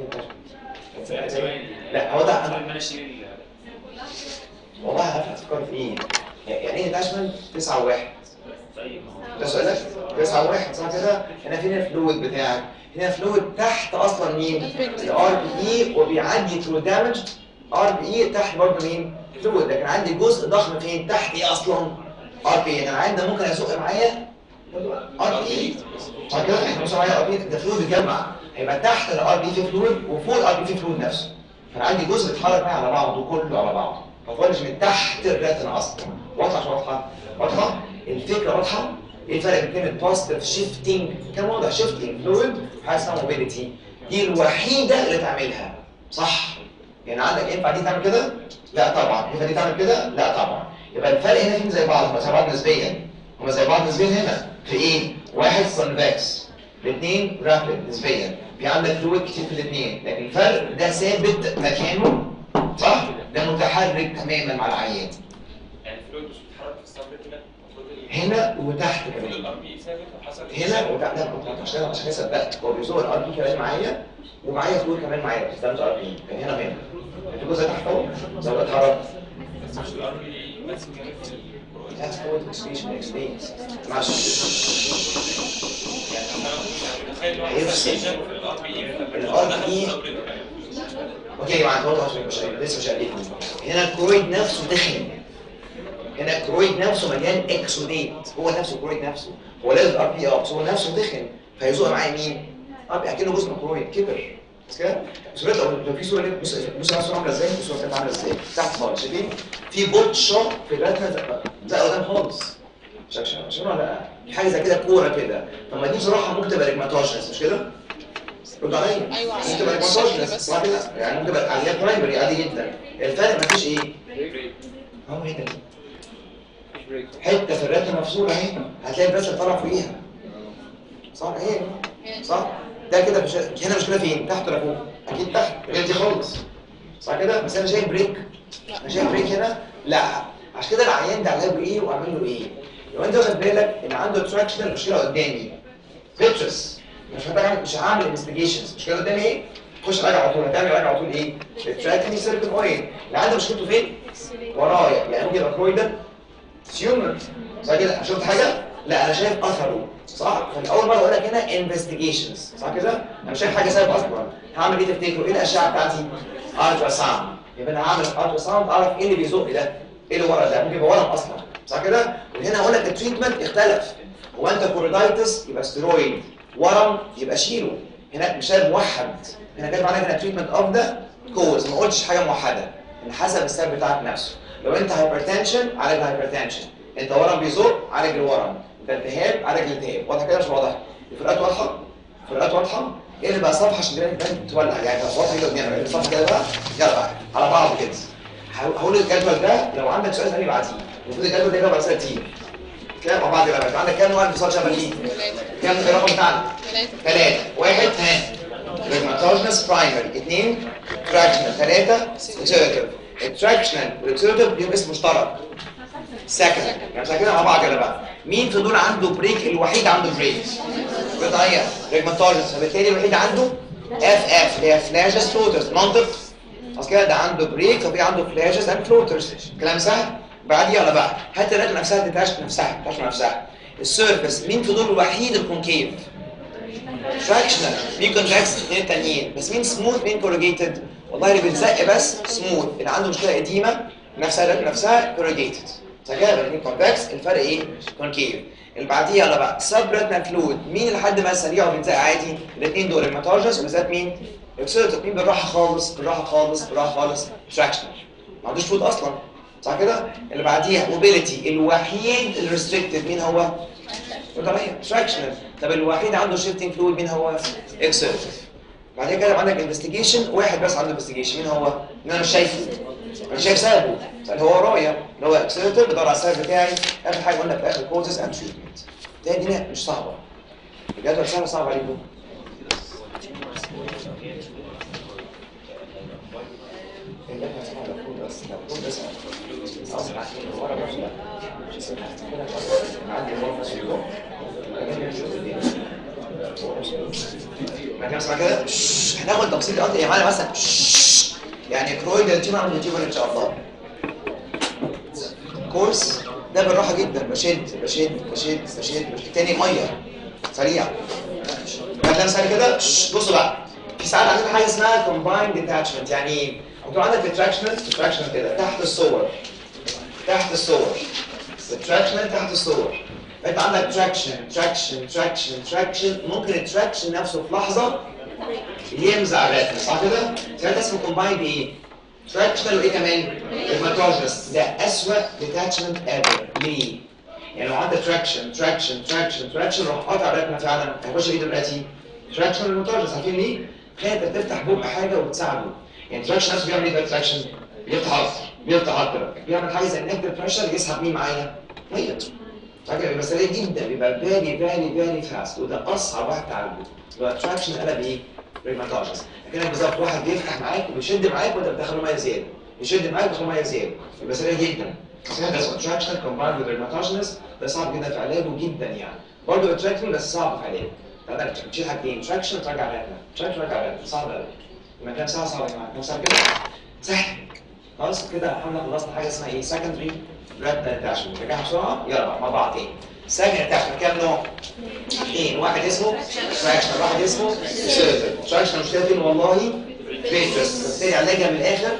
فين لا هو ده أنا- والله عارف هتفكروا في ايه يعني ايه داشمنت 9 و1 ده سؤالك 9 و1 صح كده هنا فين الفلويد بتاعك هنا فلويد تحت اصلا مين الار بي اي وبيعدي ثرو دامج ار بي اي تحت برضه مين فلويد لكن عندي جزء ضخم فين تحت ايه اصلا ار بي اي انا عندي ممكن ازق معايا ار بي اي صح كده احنا مش معايا ار بي ده فلويد بيتجمع هيبقى تحت الار بي في فلويد وفوق الار بي في فلويد نفسه فانا عندي جزء بيتحرك معايا على بعضه كله على بعضه ففولج من تحت الريتنا اصلا واضحه مش واضحه واضحه الفكره واضحه ايه الفرق بين البوزيتيف شيفتنج كان واضح شيفتنج فلويد وحاجه اسمها موبيليتي دي الوحيده اللي تعملها صح يعني عندك ينفع دي تعمل كده لا طبعا ينفع دي تعمل كده لا طبعا يبقى الفرق هنا فين زي بعض هم زي بعض نسبيا هم زي بعض نسبيا هنا في ايه واحد كونفكس الاثنين رابد نسبيا في عندك فلويد كتير في الاثنين لكن الفرق ده ثابت مكانه صح؟ ده متحرك تماما مع العيان يعني الفلويد مش بتتحرك في الصدر كده المفروض ال- هنا وتحت المفروض كمان الار بي ثابت وحصل هنا وتحت لا كنت عشان عشان كده صدقت هو بيزور الار بي كمان معايا ومعايا فلويد كمان معايا بس ده مش ار بي كان هنا وهنا في جزء تحت اهو زودت حراره بس مش الار بي بس كمان في البرويد. That's what expression explains. معلش يعني انا متخيل واحد هيفصل. شاف الار بي الار بي اوكي يا جماعه انتوا برضه مش لسه مش قايلين هنا الكرويد نفسه دخن هنا الكرويد نفسه مليان اكسوديت هو نفسه الكرويد نفسه هو لازم ار بي اب بس هو نفسه دخن فيزوق معايا مين؟ ار بي اكنه جزء من الكرويد كبر بس كده صورة لو لو في صوره بص بص على الصوره عامله ازاي الصوره كانت عامله ازاي تحت خالص شايفين؟ في بوتشه في الراتنا زي قدام خالص شايف شايف شايف ولا لا؟ في حاجه زي كده كوره كده طب ما دي بصراحه ممكن تبقى ريجماتوجنس مش كده؟ ردوا عليا أيوة، ممكن تبقى الشكل ريجماتوجنس بس. صح كده؟ يعني ممكن تبقى عمليات برايمري عادي جدا الفرق مفيش ايه؟ اهو هنا دي مفيش بريك حته في الراتب مفصوله اهي هتلاقي البس طالع فوقيها صح اهي صح ده كده مش هنا مشكله فين تحت ولا فوق اكيد تحت غير دي خالص صح كده بس انا شايف بريك انا شايف بريك هنا لا عشان كده العيان ده علاجه ايه واعمل له ايه لو انت واخد بالك ان عنده تراكشن مشكله قدامي فيترس مش محتاج مش هعمل انفستيجيشنز مش كده قدامي ايه خش راجع على طول هتعمل راجع على طول ايه التراكني سيركل اويل اللي عنده مشكلته فين ورايا يعني ممكن يبقى كرويدال سيومر صح كده شفت حاجه لا انا شايف اثره صح فالاول مره اقول لك هنا انفستيجيشنز صح كده انا مش شايف حاجه سبب اصلا هعمل ايه تفتكروا ايه الاشعه بتاعتي الترا ساوند يبقى انا هعمل الترا ساوند اعرف ايه اللي بيزق ده ايه اللي ورا ده ممكن يبقى ورم اصلا صح كده وهنا اقول لك التريتمنت اختلف هو انت كوردايتس يبقى ستيرويد ورم يبقى شيله هنا مش شايف موحد هنا كاتب عليك هنا تريتمنت اوف ذا كوز ما قلتش حاجه موحده ان حسب السبب بتاعك نفسه لو انت هايبرتنشن عالج الهايبرتنشن انت ورم بيزق عالج الورم انت التهاب عالج الالتهاب واضح كده مش واضح الفروقات واضحه الفروقات واضحه ايه اللي بقى صفحه عشان تبان تبان تولع يعني واضحه كده قدامك الصفحه كده بقى يلا بقى على بعض كده هقول الجدول ده لو عندك سؤال ثاني بعديه المفروض الجدول ده يبقى بعد كتير كده مع بعض يبقى عندك كام نوع انفصال شبكي كام الرقم بتاعنا ثلاثة ثلاثة واحد ها ريجماتوجنس برايمري اثنين تراكشنال ثلاثة ريتيرتيف التراكشنال والريتيرتيف ليهم اسم مشترك سكند يعني عشان كده مع بعض كده بقى مين في دول عنده بريك الوحيد عنده بريك بتغير ريجماتوجنس فبالتالي الوحيد عنده اف اف اللي هي فلاجس فلوترز منطق اصل كده ده عنده بريك وفي عنده فلاجس اند فلوترز كلام سهل بعديه ولا بعد حتى الرجل نفسها تتعش نفسها تتعش نفسها السيرفس مين في دول الوحيد الكونكيف فراكشنال مين كونفكس اثنين تانيين بس مين سموث مين كورجيتد والله اللي بيلزق بس سموث اللي عنده مشكله قديمه نفسها الرجل نفسها كورجيتد فكده الاثنين كونفكس الفرق ايه كونكيف اللي بعديها يلا بقى سب ريتنال فلويد مين لحد ما سريع وبيلزق عادي الاثنين دول الماتاجس وبالذات مين اكسيرتيف مين بالراحه خالص بالراحه خالص بالراحه خالص فراكشنال ما عندوش فلويد اصلا صح كده اللي بعديها موبيليتي الوحيد الريستريكتد مين هو طبيعي فراكشنال طب الوحيد عنده شيفتنج فلويد مين هو اكسيرتيف بعد كده عندك انفستيجيشن واحد بس عنده انفستيجيشن مين هو اللي انا مش شايفه انا شايف سببه اللي هو ورايا اللي هو اكسيرتيف بدور على السبب بتاعي اخر حاجه قلنا في الاخر كوزز اند تريتمنت ده الدنيا مش صعبه الجدول سهل صعب عليكم الجدول سهل على الكود بس لو الكود بس أصبح عشان ورا بس لا. عندي غرفة سيوم. مكان اسمها كده شش. هناخد تفصيل اكتر يا معلم مثلا شش. يعني كرويد التيم عامل التيم ان شاء الله كورس ده بالراحه جدا بشد بشد بشد بشد بشد تاني ميه سريع مكان سريع كده شش. بصوا بقى في ساعات عندنا حاجه اسمها كومبايند ديتاتشمنت يعني ايه؟ انتوا عندك التراكشنال التراكشنال كده تحت الصور تحت الصور التراكشن تحت الصور انت عندك تراكشن تراكشن تراكشن تراكشن ممكن التراكشن نفسه في لحظه يمزع الراتب صح كده؟ ساعتها اسمه كومبايند ايه؟ تراكشنال وايه كمان؟ الماتوجنس ده اسوء ديتاتشمنت ايفر ليه؟ يعني لو عندك تراكشن تراكشن تراكشن تراكشن روح قاطع الراتب فعلا هيخش ايه دلوقتي؟ تراكشن الماتوجنس عارفين ليه؟ تخيل انت بتفتح بق حاجه وبتساعده يعني التراكشن نفسه بيعمل ايه ده التراكشن؟ بيفتح عصر بيفتح عصر بيعمل حاجه زي النيجاتيف بريشر يسحب مين معايا؟ ميه فاكر بيبقى سريع جدا بيبقى فيري فيري فيري فاست وده اصعب واحد تعالجه يبقى تراكشن قلب ايه؟ ريماتاجز لكنك بالظبط واحد بيفتح معاك وبيشد معاك وانت بتدخل له ميه زياده يشد معاك وتدخل ميه زياده يبقى سريع جدا عشان كده اسمه تراكشن كومبايند وذ ريماتاجنس ده صعب جدا في علاجه جدا يعني برضه التراكشن بس صعب في علاجه تقدر تشيل حاجتين تراكشن وترجع راتنا تراكشن وترجع راتنا صعب قوي يبقى كام ساعه صعب يا جماعه كام ساعه كده سهل خلاص كده احنا خلصنا حاجه اسمها ايه سكندري راتنا اتاشمنت نرجعها بسرعه يلا مع بعض تاني سكندري اتاشمنت كام نوع؟ اثنين واحد اسمه تراكشن واحد اسمه سيرفر تراكشن المشكله فين والله فيترس بالتالي علاجها من الاخر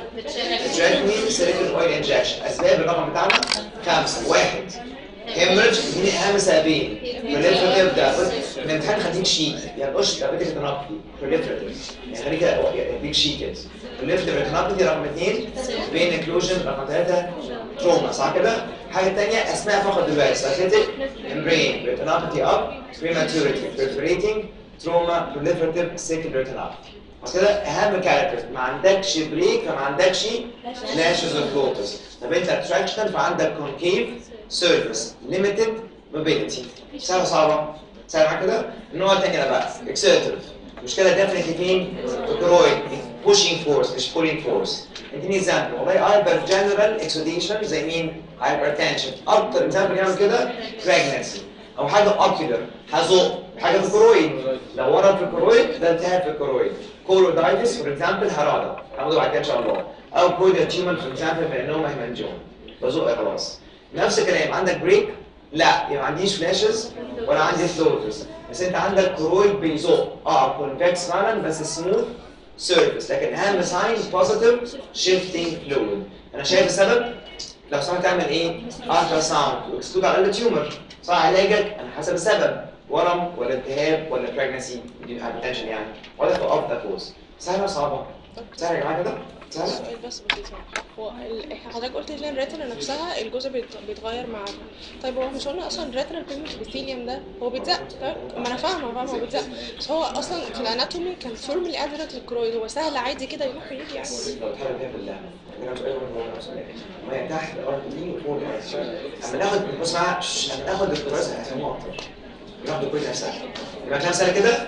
تراكمي سيريكل اويل انجكشن اسباب الرقم بتاعنا خمسه واحد هيمرج دي اهم سببين بريليفريتيف ده الامتحان خليك شيك يعني قش تقابلك تنقي بريليفريتيف يعني خليك اديك شيك كده بريليفريتيف ريتنابيتي رقم اثنين بين انكلوجن رقم ثلاثه تروما صح كده؟ حاجه ثانيه اسماء فقط دلوقتي ساكيتك امبرين ريتنابيتي اب بريماتوريتي بريفريتنج تروما بريليفريتيف سيكل ريتنابيتي كده اهم كاركتر ما عندكش بريك فما عندكش لاشز وفلوتس طب انت اتراكشن فعندك كونكيف سيرفيس ليميتد موبيليتي سهله صعبه سهله معاك كده النوع الثاني ده بقى اكسيتيف المشكله ديفنتلي فين الكرويد بوشينج فورس مش بولينج فورس اديني اكزامبل والله هايبر جنرال اكسوديشن زي مين هايبرتنشن اكتر اكزامبل يعمل كده بريجنسي او حاجه اوكيولر هزق حاجه في الكرويد لو ورم في الكرويد ده التهاب في الكرويد كولودايتس فور اكزامبل هراده هاخده بعد كده ان شاء الله او كوديا تيومر فور اكزامبل ميلانوما هيمانجيوم بزق خلاص نفس الكلام عندك بريك لا يعني ما عنديش فلاشز ولا عندي فلوترز بس انت عندك كرويد بيزق اه كونفكس فعلا بس سموث سيرفيس لكن اهم ساين بوزيتيف شيفتنج فلويد انا شايف السبب لو سمحت تعمل ايه؟ الترا ساوند واكسكلود على الاقل تيومر صح علاجك انا حسب السبب ورم ولا التهاب ولا بريجنسي دي هايبرتنشن يعني ولا اوف ذا كوز سهله ولا صعبه؟ سهله يا جماعه كده؟ سهله؟ سؤال بس بسيط هو ال- إحنا حضرتك قلت ان الريتنا نفسها الجزء بيت- بيتغير مع طيب هو مش قلنا اصلا الريتنال بيجمنت ابيثيليوم ده هو بيتزق طيب ما انا فاهمه فاهمه هو بيتزق بس هو اصلا في الاناتومي كان فورملي ادرت للكرويد هو سهل عادي كده يروح ويجي يعني لو اتحرك بيها بالله انا سؤال ولا سؤال ما هي تحت الارض دي وفوق الارض اما ناخد بص معايا شش، اما ناخد الكراسه هتفهموها اكتر ناخد كل نفسها يبقى كام سنه كده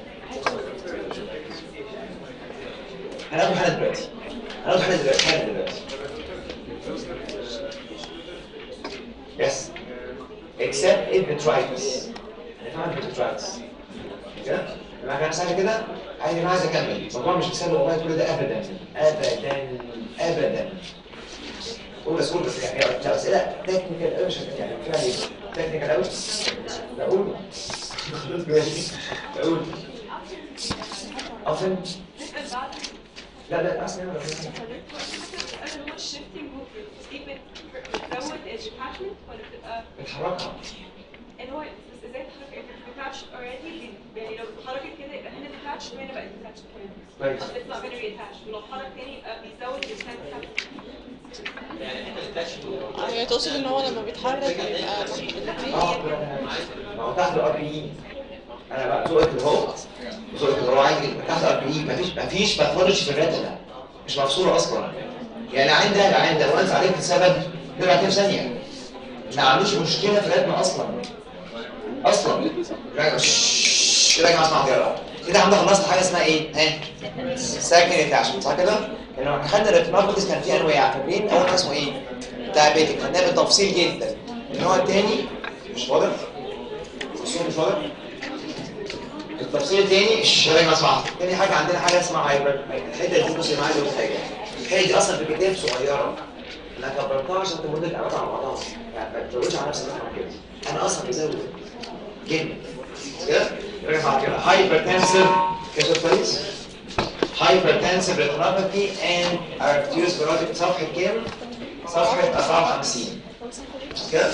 هناخد حاله دلوقتي هناخد حاله دلوقتي حاله دلوقتي يس except if vitritis هنفهم vitritis كده يبقى كام سنه كده عايز عايز اكمل الموضوع مش سهل والله كل ده ابدا ابدا ابدا قول بس قول بس يعني لو اسئله تكنيكال قوي مش هت- يعني فيها ايه تكنيكال قوي لا قول خلاص ماشي قول often لا لا اسمع ولا هو الشيفتنج موفمنت دي بتزود الديتاشمنت ولا بتبقى بتحركها اللي هو بس ازاي تحرك الديتاتش اوريدي يعني لو اتحركت كده يبقى هنا ديتاتش وهنا بقى ديتاتش كمان كويس اصل it's not gonna reattach ولو اتحرك تاني يبقى بيزود الديتاتش يعني انت التاتش هي تقصد ان هو لما بيتحرك بيبقى اه ما هو تحت الار بي انا بقى زقت اللي هو زقت اللي هو عادي تحت الار بي مفيش مفيش باثولوجي في الريتنا مش مفصوله اصلا يعني عندها لا عندها وانت عليك السبب بيبقى كام ثانيه ما عندوش مشكله في الريتنا اصلا اصلا راجع شش، كده يا جماعه اسمعوا كده بقى. كده احنا خلصنا حاجه اسمها ايه؟ ها؟ ساكن اتاشمنت صح كده؟ لما خدنا الريتنوباثيس كان في انواع فاكرين اول اسمه ايه؟ دايابيتك خدناه بالتفصيل جدا النوع الثاني مش واضح؟ الصوت مش واضح؟ التفصيل الثاني الشرايين ما اسمعها تاني حاجه عندنا حاجه اسمها هايبر الحته دي بص معايا دي حاجه الحته دي اصلا في الكتاب صغيره انا كبرتها عشان تمد الابعاد على بعضها يعني ما تزودش على نفسك أكتر من كده انا اصلا بزود جامد كده يرجع بعد كده هايبرتنسيف كشف كويس هايبرتنسيف ريتنوباثي اند ارتيوسكليروتيك صفحه كام؟ صفحه 54 كده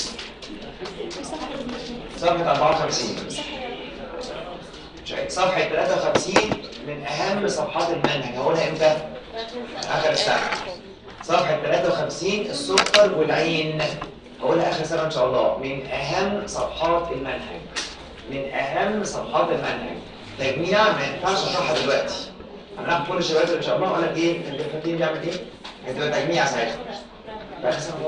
صفحه 54 شايف؟ صفحة 53 من أهم صفحات المنهج هقولها إمتى؟ آخر السنة صفحة 53 السكر والعين هقولها آخر سنة إن شاء الله من أهم صفحات المنهج من أهم صفحات المنهج تجميع ما ينفعش أشرحها دلوقتي هناخد كل الشباب إن شاء الله وأقول لك إيه كان الفاتين بيعمل إيه؟ هتبقى تجميع ساعتها في آخر سنة والله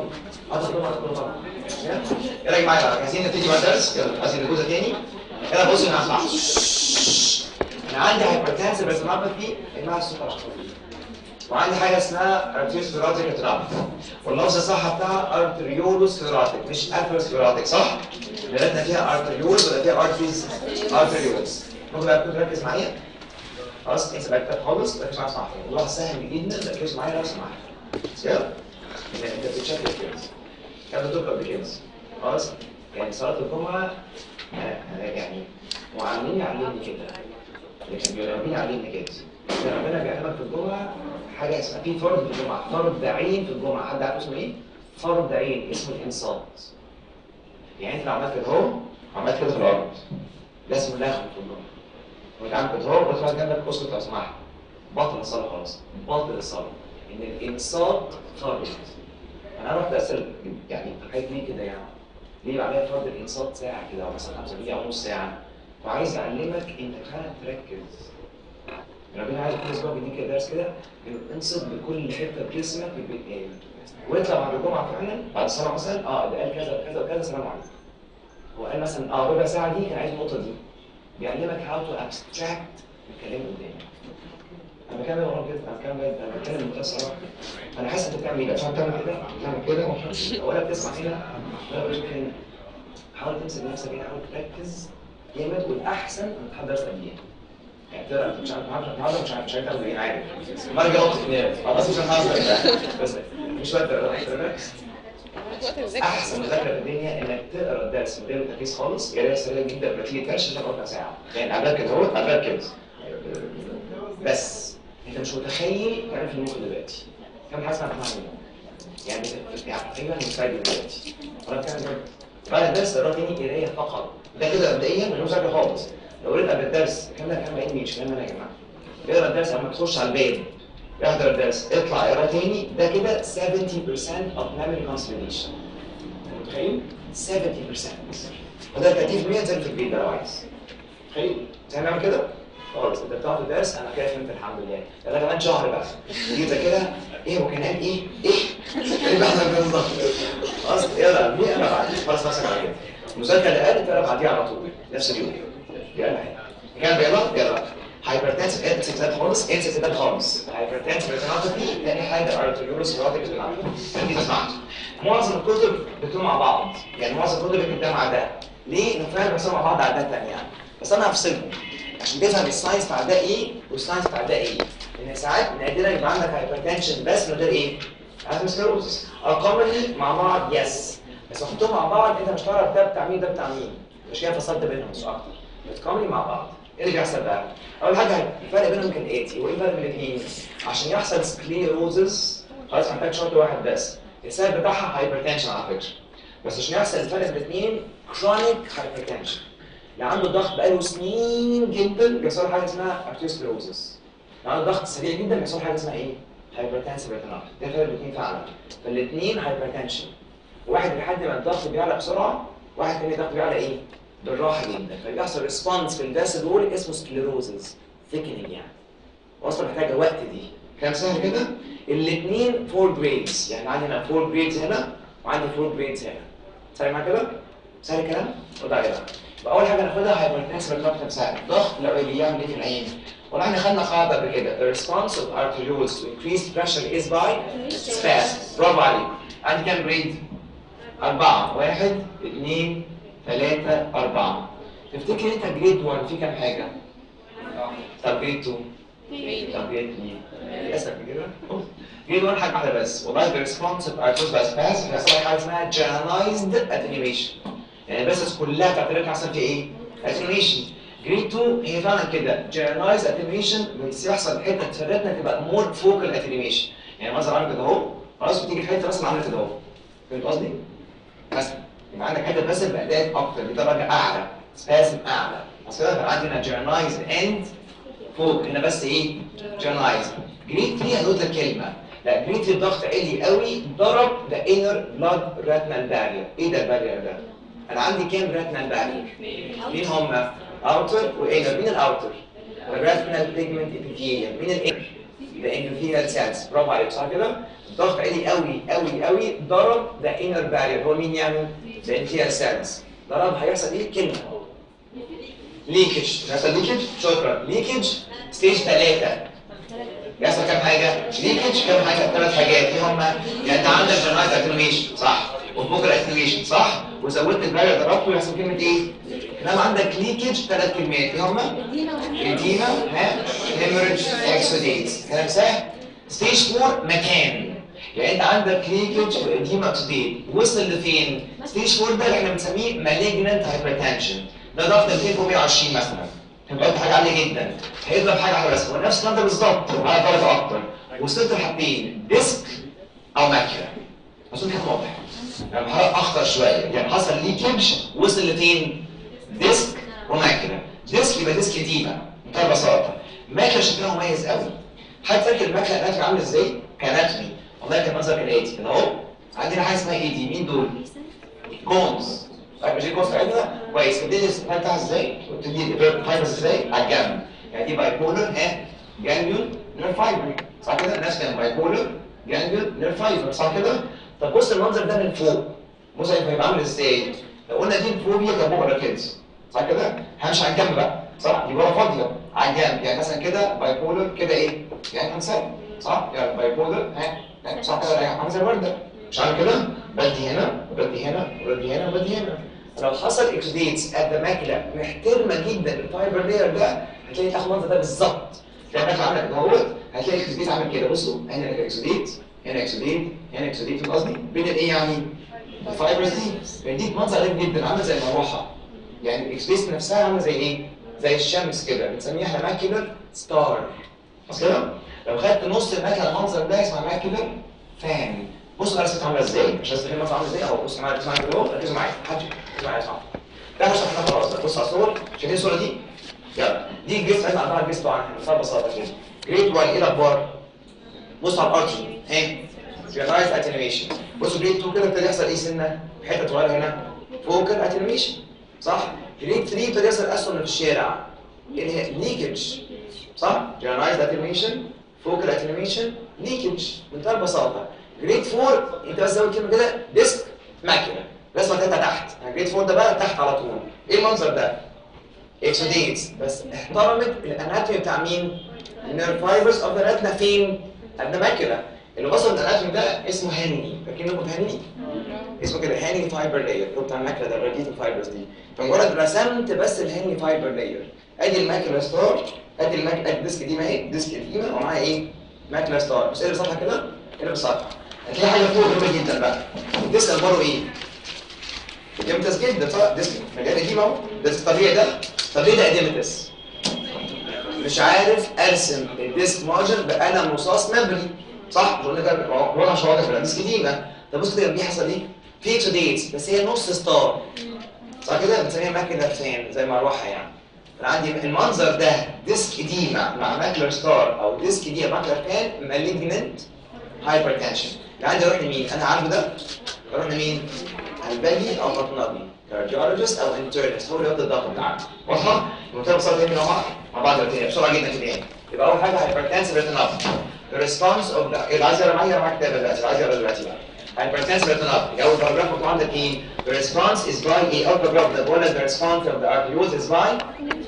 حاضر طبعا طبعا يلا يا جماعه عايزين نبتدي مع الدرس يلا عايزين الجزء تاني يلا بصوا انا هسمع انا عندي هايبرتنسيف ريتينوباثي اسمها السكر وعندي حاجه اسمها ارتيوسكليروتيك ريتينوباثي واللفظ الصح بتاعها ارتريولوسكليروتيك مش اثيروسكليروتيك صح؟ لقيتنا فيها ارتريولز ولا فيها ارتريز ارتريولز ممكن بقى تكون تركز معايا خلاص انسى بقى الكتاب خالص ركز معايا صح والله سهل جدا ركز معايا لو سمحت يلا انت بتشكل كده كان دول قبل كده خلاص يعني صلاه الجمعه آه، آه، يعني معلمين يعلمني كده لكن بيعلمين يعلمني كده يعني ربنا بيعلمك في الجمعه حاجه اسمها في فرض في الجمعه فرض عين في الجمعه حد عارف اسمه ايه؟ فرض عين اسمه الانصات يعني انت لو عملت كده اهو عملت كده في الارض ده اسمه لغو في الجمعه وانت عامل كده اهو وتقعد جنبك اسكت لو سمحت بطل الصلاه خلاص بطل الصلاه ان الانصات فرض انا رحت اسال يعني حكايه ليه كده يعني ليه عليا فرض الانصات ساعه كده او مثلا 5 دقيقه او نص ساعه وعايز اعلمك انت فعلا تركز ربنا عايز كل اسبوع بيديك كده درس كده انه انصت بكل حته في جسمك في البيت واطلع بعد الجمعه فعلا بعد الصلاه مثلا اه ده قال كذا وكذا وكذا سلام عليكم هو قال مثلا اه ربع ساعه دي كان عايز النقطه دي بيعلمك هاو تو ابستراكت الكلام قدامك انا بكمل ورا كده انا بكمل انا بتكلم بمنتهى الصراحه انا حاسس انت بتعمل ايه عشان تعمل كده تعمل كده ولا بتسمع هنا ولا بتشوف هنا حاول تمسك نفسك هنا حاول تركز جامد والاحسن انك تحضر قبليها يعني تقرا انت مش عارف عارف النهارده مش عارف مش عارف تعمل ايه عادي المره الجايه اقف دماغك خلاص مش هنهزر بس مش وقت ريلاكس وقت المذاكرة احسن مذاكره في الدنيا انك تقرا الدرس من غير تركيز خالص قرايه سريعه جدا بتيجي كرش تاخد ربع ساعه يعني قبل كده اهو قبل كده بس انت مش متخيل تعمل في المخ دلوقتي كم حاجه اسمها تفهم يعني يعني تقريبا مستعد دلوقتي ولا بتعمل كده بعد الدرس تقرا تاني قرايه فقط ده كده مبدئيا من غير مذاكره خالص لو قريت قبل الدرس كام كام بعين مش كلام انا يا جماعه اقرا الدرس لما تخش على الباب احضر الدرس اطلع اقرا تاني ده كده 70% of memory consolidation متخيل؟ 70% وده 30% تنزل في البيت ده لو عايز تخيل؟ زي نعمل كده؟ خلاص انت بتاخد الدرس انا كده فهمت الحمد لله ده كمان شهر بقى تيجي ده كده ايه وكان قال ايه؟ ايه؟ ايه اللي احنا بالظبط؟ خلاص يلا مين انا بعد خلاص مثلا على كده المذاكره اللي قالت انا بعديها على طول نفس اليوم يلا كان بيلا يلا هايبرتنسف انت كتاب خالص انسى كتاب خالص هايبرتنسف ريتينوباثي تاني حاجه ارتريولوس روتيك دي تسمعها معظم الكتب بتكون مع بعض يعني معظم الكتب بتبدا مع ده ليه؟ لان فعلا بيحصلوا مع بعض عادات يعني بس انا هفصلهم عشان تفهم الساينس بتاع ده ايه والساينس بتاع ده ايه ان ساعات نادرا يبقى عندك هايبرتنشن بس من غير ايه؟ اثيروسكلروسس ارقامي مع بعض يس بس احطهم مع بعض انت مش هتعرف ده بتاع مين ده بتاع مين مش كده فصلت بينهم مش اكتر بتكملي مع بعض ايه اللي بيحصل بقى؟ اول حاجه الفرق بينهم كالاتي وايه الفرق بين الاثنين؟ عشان يحصل سكليروزس خلاص محتاج شرط واحد بس السبب بتاعها هايبرتنشن على فكره بس عشان يحصل الفرق بين الاثنين كرونيك هايبرتنشن اللي عنده ضغط بقاله سنين جدا بيحصل له حاجه اسمها ارتيوسكلروزس اللي عنده ضغط سريع جدا بيحصل له حاجه اسمها ايه؟ هايبرتنسيف ريتينوباثي ده الفرق بين الاثنين فعلا فالاثنين هايبرتنشن واحد لحد ما الضغط بيعلى بسرعه واحد تاني الضغط بيعلى ايه؟ بالراحه جدا فبيحصل ريسبونس في الفاسل وول اسمه سكليروزز ثيكنينج يعني واصلا محتاجه وقت دي كلام سهل كده الاثنين فور جريدز يعني عندي هنا فور جريدز هنا وعندي فور جريدز هنا سهل معايا كده؟ سهل الكلام؟ رد عليا بقى يبقى اول حاجه ناخدها هايبرتنسيف ريتينوباثي نفسها الضغط لو اللي يعمل ايه في العين والله احنا خدنا قاعده قبل كده the response of arterioles to increased pressure is by spasm برافو عليك عندي كام جريد؟ أربعة واحد اثنين ثلاثة أربعة تفتكر أنت جريد 1 في كام حاجة؟ طب جريد 2 طب جريد 2 للأسف كده جريد 1 حاجة واحدة بس والله الريسبونس بتاع الفوز بس باس بيحصل حاجة اسمها جنرالايزد اتنيويشن يعني البسس كلها بتاعت الريتم حصل في إيه؟ اتنيويشن جريد 2 هي فعلا كده جنرالايزد اتنيويشن بيحصل حتة في الريتم تبقى مور فوكال اتنيويشن يعني مثلا عامل كده أهو خلاص بتيجي في حتة مثلا عامل كده أهو فهمت قصدي؟ مثلا يبقى عندك حته بس بأداة أكتر دي درجة أعلى سباسم أعلى بس كده كان عندنا جرنايز اند فوق هنا بس إيه؟ جرنايز جريد 3 هنقول لك كلمة لا جريد 3 الضغط عالي قوي ضرب ذا انر بلاد راتنال بارير إيه ده البارير ده؟ أنا عندي كام راتنال بارير؟ مين هم؟ أوتر وإنر مين الأوتر؟ الراتنال بيجمنت ابيثيليوم مين الإنر؟ ذا اندوثيليال سيلز برافو عليك صح كده؟ الضغط عالي قوي قوي قوي ضرب ذا انر بارير هو مين يعني؟ ذا اندوثيليال سيلز ضرب هيحصل ايه؟ كلمه ليكج هيحصل ليكج شكرا ليكج ستيج ثلاثة يحصل كام حاجة؟ ليكج كام حاجة؟ ثلاث حاجات ايه هما؟ يعني انت عندك جنرايت اتنويشن صح وبوكر اتنويشن صح وزودت البارير ضربته يحصل كلمة ايه؟ انما عندك ليكج ثلاث كلمات ايه هما؟ ادينا ها هيموريدج اكسوديت كلام سهل ستيج 4 مكان يعني انت عندك ليكج واديما اكسوديت وصل لفين؟ ستيج 4 ده اللي احنا بنسميه مالجننت هايبرتنشن ده ضغط 220 مثلا هيبقى حاجه عاليه جدا هيضرب حاجه واحده بس هو نفس الكلام ده بالظبط وعلى درجه اكتر وصلت لحاجتين ديسك او ماكيولا اظن كان واضح يعني حاجه اخطر شويه يعني حصل ليكج وصل لفين؟ ديسك وماكيولا ديسك يبقى ديسك ديما بمنتهى البساطه ماكيولا شكلها مميز قوي حد فاكر الماكيولا اناتومي عامل ازاي؟ كاناتومي والله كان منظر كالاتي كده اهو عندنا حاجه اسمها ايه دي مين دول؟ كونز طيب مش دي كونز بتاعتنا كويس بتدي بتاعتها ازاي؟ وبتدي الفايبرز ازاي؟ على الجنب يعني دي باي بولر ها جانجليون نير فايبر صح كده؟ الناس كانوا باي بولر جانجليون نير فايبر صح كده؟ طب بص المنظر ده من فوق بص هيبقى عامل ازاي؟ لو قلنا دي الفوبيا كان بره كده صح كده؟ همشي على الجنب بقى صح؟ دي بره فاضيه على الجنب يعني مثلا كده باي بولر كده ايه؟ يعني هنسال صح؟ يعني باي بولر ها يعني صح كده عامل زي الورده مش عامل كده؟ بدي هنا وبدي هنا وبدي هنا وبدي هنا لو حصل اكسديتس قد ماكله محترمه جدا الفايبر لاير ده هتلاقي تاخد المنظر ده بالظبط تلاقي الماكله عامله كده اهوت هتلاقي الاكسديت عامل كده بصوا هنا اكسديت هنا اكسديت هنا اكسديت فاهم قصدي؟ بين الايه يعني؟ الفايبرز دي بيديك منظر غريب جدا عامل زي المروحه يعني الاكسبيس نفسها عامله زي ايه؟ زي الشمس كده بنسميها احنا ماكيولر ستار بس كده لو خدت نص الماكله المنظر ده اسمها ماكيولر فان بصوا بقى رسمتها عامله ازاي مش لازم المنظر عامل ازاي اهو بص معايا بص معايا كده اهو ركزوا معايا حد ركزوا معايا صح ده مش احنا خلاص بص على الصور شايفين الصوره دي؟ يلا دي الجسم عايز اعرفها الجسم طبعا بمنتهى البساطه كده جريد 1 ايه الاخبار؟ بص على الارتري ها جنرايز اتنيويشن بصوا جريد 2 كده ابتدى يحصل ايه سنه حته صغيره هنا فوكال اتنيويشن صح جريد 3 ابتدى يحصل اسهم في الشارع اللي هي ليكج صح جنرايز اتنيويشن فوكال اتنيويشن ليكج بمنتهى البساطه جريد 4 انت بس زود كلمه كده ديسك ماكيولا رسمه تلاته تحت يعني جريد 4 ده بقى تحت على طول ايه المنظر ده؟ اكسوديتس بس احترمت الاناتومي بتاع مين؟ النيرف فايبرز اوف ذا ريتنا فين؟ قد ماكيولا اللي وصل الاناتومي ده اسمه هاني فاكرينكم هاني؟ اسمه كده هاني فايبر لاير هو بتاع الماكيولا ده الراديت فايبرز دي فمجرد رسمت بس الهاني فايبر لاير ادي الماكيولا ستار ادي الماك ادي الديسك دي ما هي الديسك دي ومعاها ايه؟ ماكيولا ستار بس ايه السطح كده؟ ايه السطح؟ هتلاقي حاجه فوق مهمه جدا بقى الديسك اخباره ايه؟ اديمتس جدا صح؟ ديسك مليان اديم اهو ده الطبيعي ده طبيعي ده اديمتس مش عارف ارسم الديسك مارجن بقلم رصاص مبري صح؟ مش قلنا كده واضح مش واضح الديسك ديما طب بص كده بيحصل ايه؟ في اكسوديتس بس هي نص ستار صح كده؟ بنسميها ماكينة فان زي مروحه يعني انا عندي المنظر ده ديسك ديما مع ماكلر ستار او ديسك ديما ماكلر فان مالجننت هايبرتنشن يعني عندي اروح لمين؟ انا عارف ده اروح لمين؟ الباقي او بطنبي كارديولوجيست او انترنست هو اللي ياخد الضغط بتاعنا واضحه؟ بمنتهى البساطه تاني مع بعض مع بعض دلوقتي بسرعه جدا كده يعني يبقى اول حاجه هايبرتنسيف ريتينوباثي The response of the اللي عايز يقرا معايا يقرا معايا كتاب دلوقتي اللي عايز يقرا دلوقتي بقى hypertensive retinopathy اول باراجراف مكتوب عندك ايه؟ The response is by ايه؟ اول باراجراف ده بقول لك the response of the arterioles is by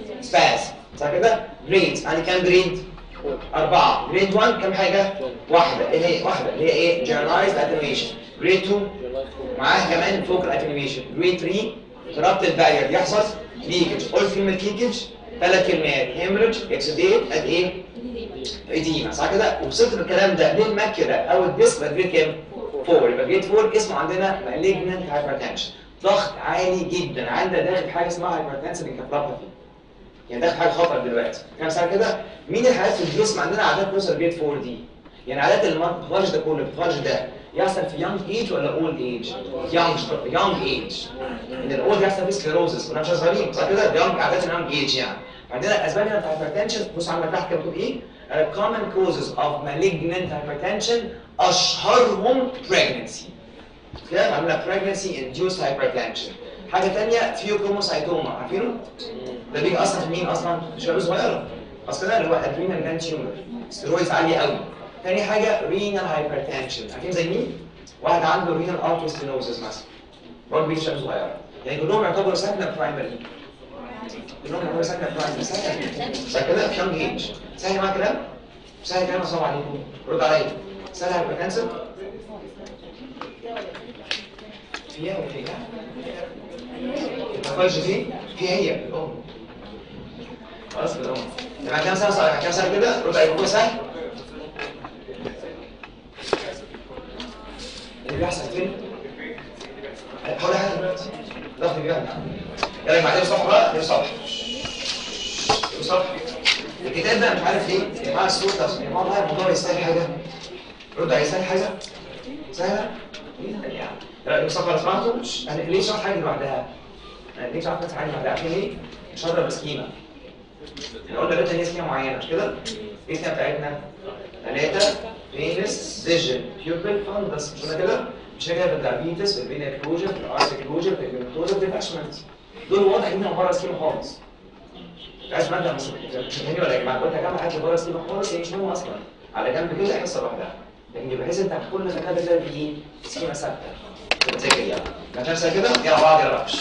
spasm صح كده؟ grades عندي كام جريد؟ أربعة جريد 1 كام حاجة؟ واحدة إيه هي؟ واحدة اللي هي إيه؟ generalized attenuation جريد 2 معاه كمان فوق الاتنيويشن جريد 3 ربط البارير يحصل ليكج قلت كلمة ليكج ثلاث كلمات هيمرج اكسديت قد ايه؟ اديما صح كده؟ وصلت بالكلام ده للماكيولا او الديسك بقى جريد كام؟ 4 يبقى جريد 4 اسمه عندنا مالجننت هايبرتنشن ضغط عالي جدا عندنا داخل حاجه اسمها هايبرتنسن انكفالوباثي يعني داخل حاجه خطر دلوقتي كام سنه كده؟ مين الحالات في الجسم عندنا عادات توصل جريد 4 دي؟ يعني عادات الباثولوجي ده كله الباثولوجي ده يحصل في يونج ايج ولا اولد ايج؟ يونج يونج ايج ان الاولد يحصل فيه سكليروزس كنا مش صغيرين صح كده؟ يونج عادات اليونج ايج يعني عندنا الاسباب هنا بتاع الهايبرتنشن بص عندك تحت كده بتقول ايه؟ common causes of malignant hypertension اشهرهم pregnancy كده عملنا pregnancy induced hypertension حاجه ثانيه فيوكروموسايتوما عارفينه؟ ده بيجي اصلا في مين اصلا؟ شباب صغيره اصل كده اللي هو ادرينال جلاند تيومر ستيرويدز عاليه قوي تاني حاجه رينال هايبرتنشن عارفين زي مين؟ واحد عنده رينال اوتوستينوزس مثلا برضه بيشرب صغيره يعني كلهم يعتبروا ساكنه برايمري كلهم يعتبروا ساكنه برايمري ساكنه ساكنه في يونج ايج سهل معاك كلام؟ سهل كلام صعب عليكم رد عليا سهل هايبرتنشن فيها ولا فيها؟ ما فيه في هي الام خلاص الام تمام كام سنه صح كام سنه كده ربع يكون سهل اللي بيحصل فين حاول حاجه دلوقتي ضغط بيعمل يلا يا جماعه دي صفحه بقى دي صفحه دي صفحه الكتاب ده مش عارف ليه يا جماعه الصوت يا جماعه والله الموضوع يستاهل حاجه رد عليه يستاهل حاجه سهله جدا يعني لا الصفحه اللي سمعته انا ليه شرح حاجه لوحدها انا ليه شرحت حاجه لوحدها عشان ايه نشرب سكيمه احنا قلنا دلوقتي هي سكيمه معينه مش كده ايه السكيمه بتاعتنا ثلاثه فينس فيجن بيوبل فاندس مش قلنا كده مش كده في الدايابيتس في الفينا اكلوجن في الارت اكلوجن في الجلوكوزا في الاشمنت دول واضح انهم بره سكيمه خالص مش عايز ماده مش فاهمني ولا يا جماعه قلت يا جماعه حاجه بره سكيمه خالص هي مش مهمه اصلا على جنب كده حصه لوحدها لكن بحيث انت كل مكان ده بايه سكيمه ثابته بتذاكر يعني مكان كده يلا بعض يلا بقى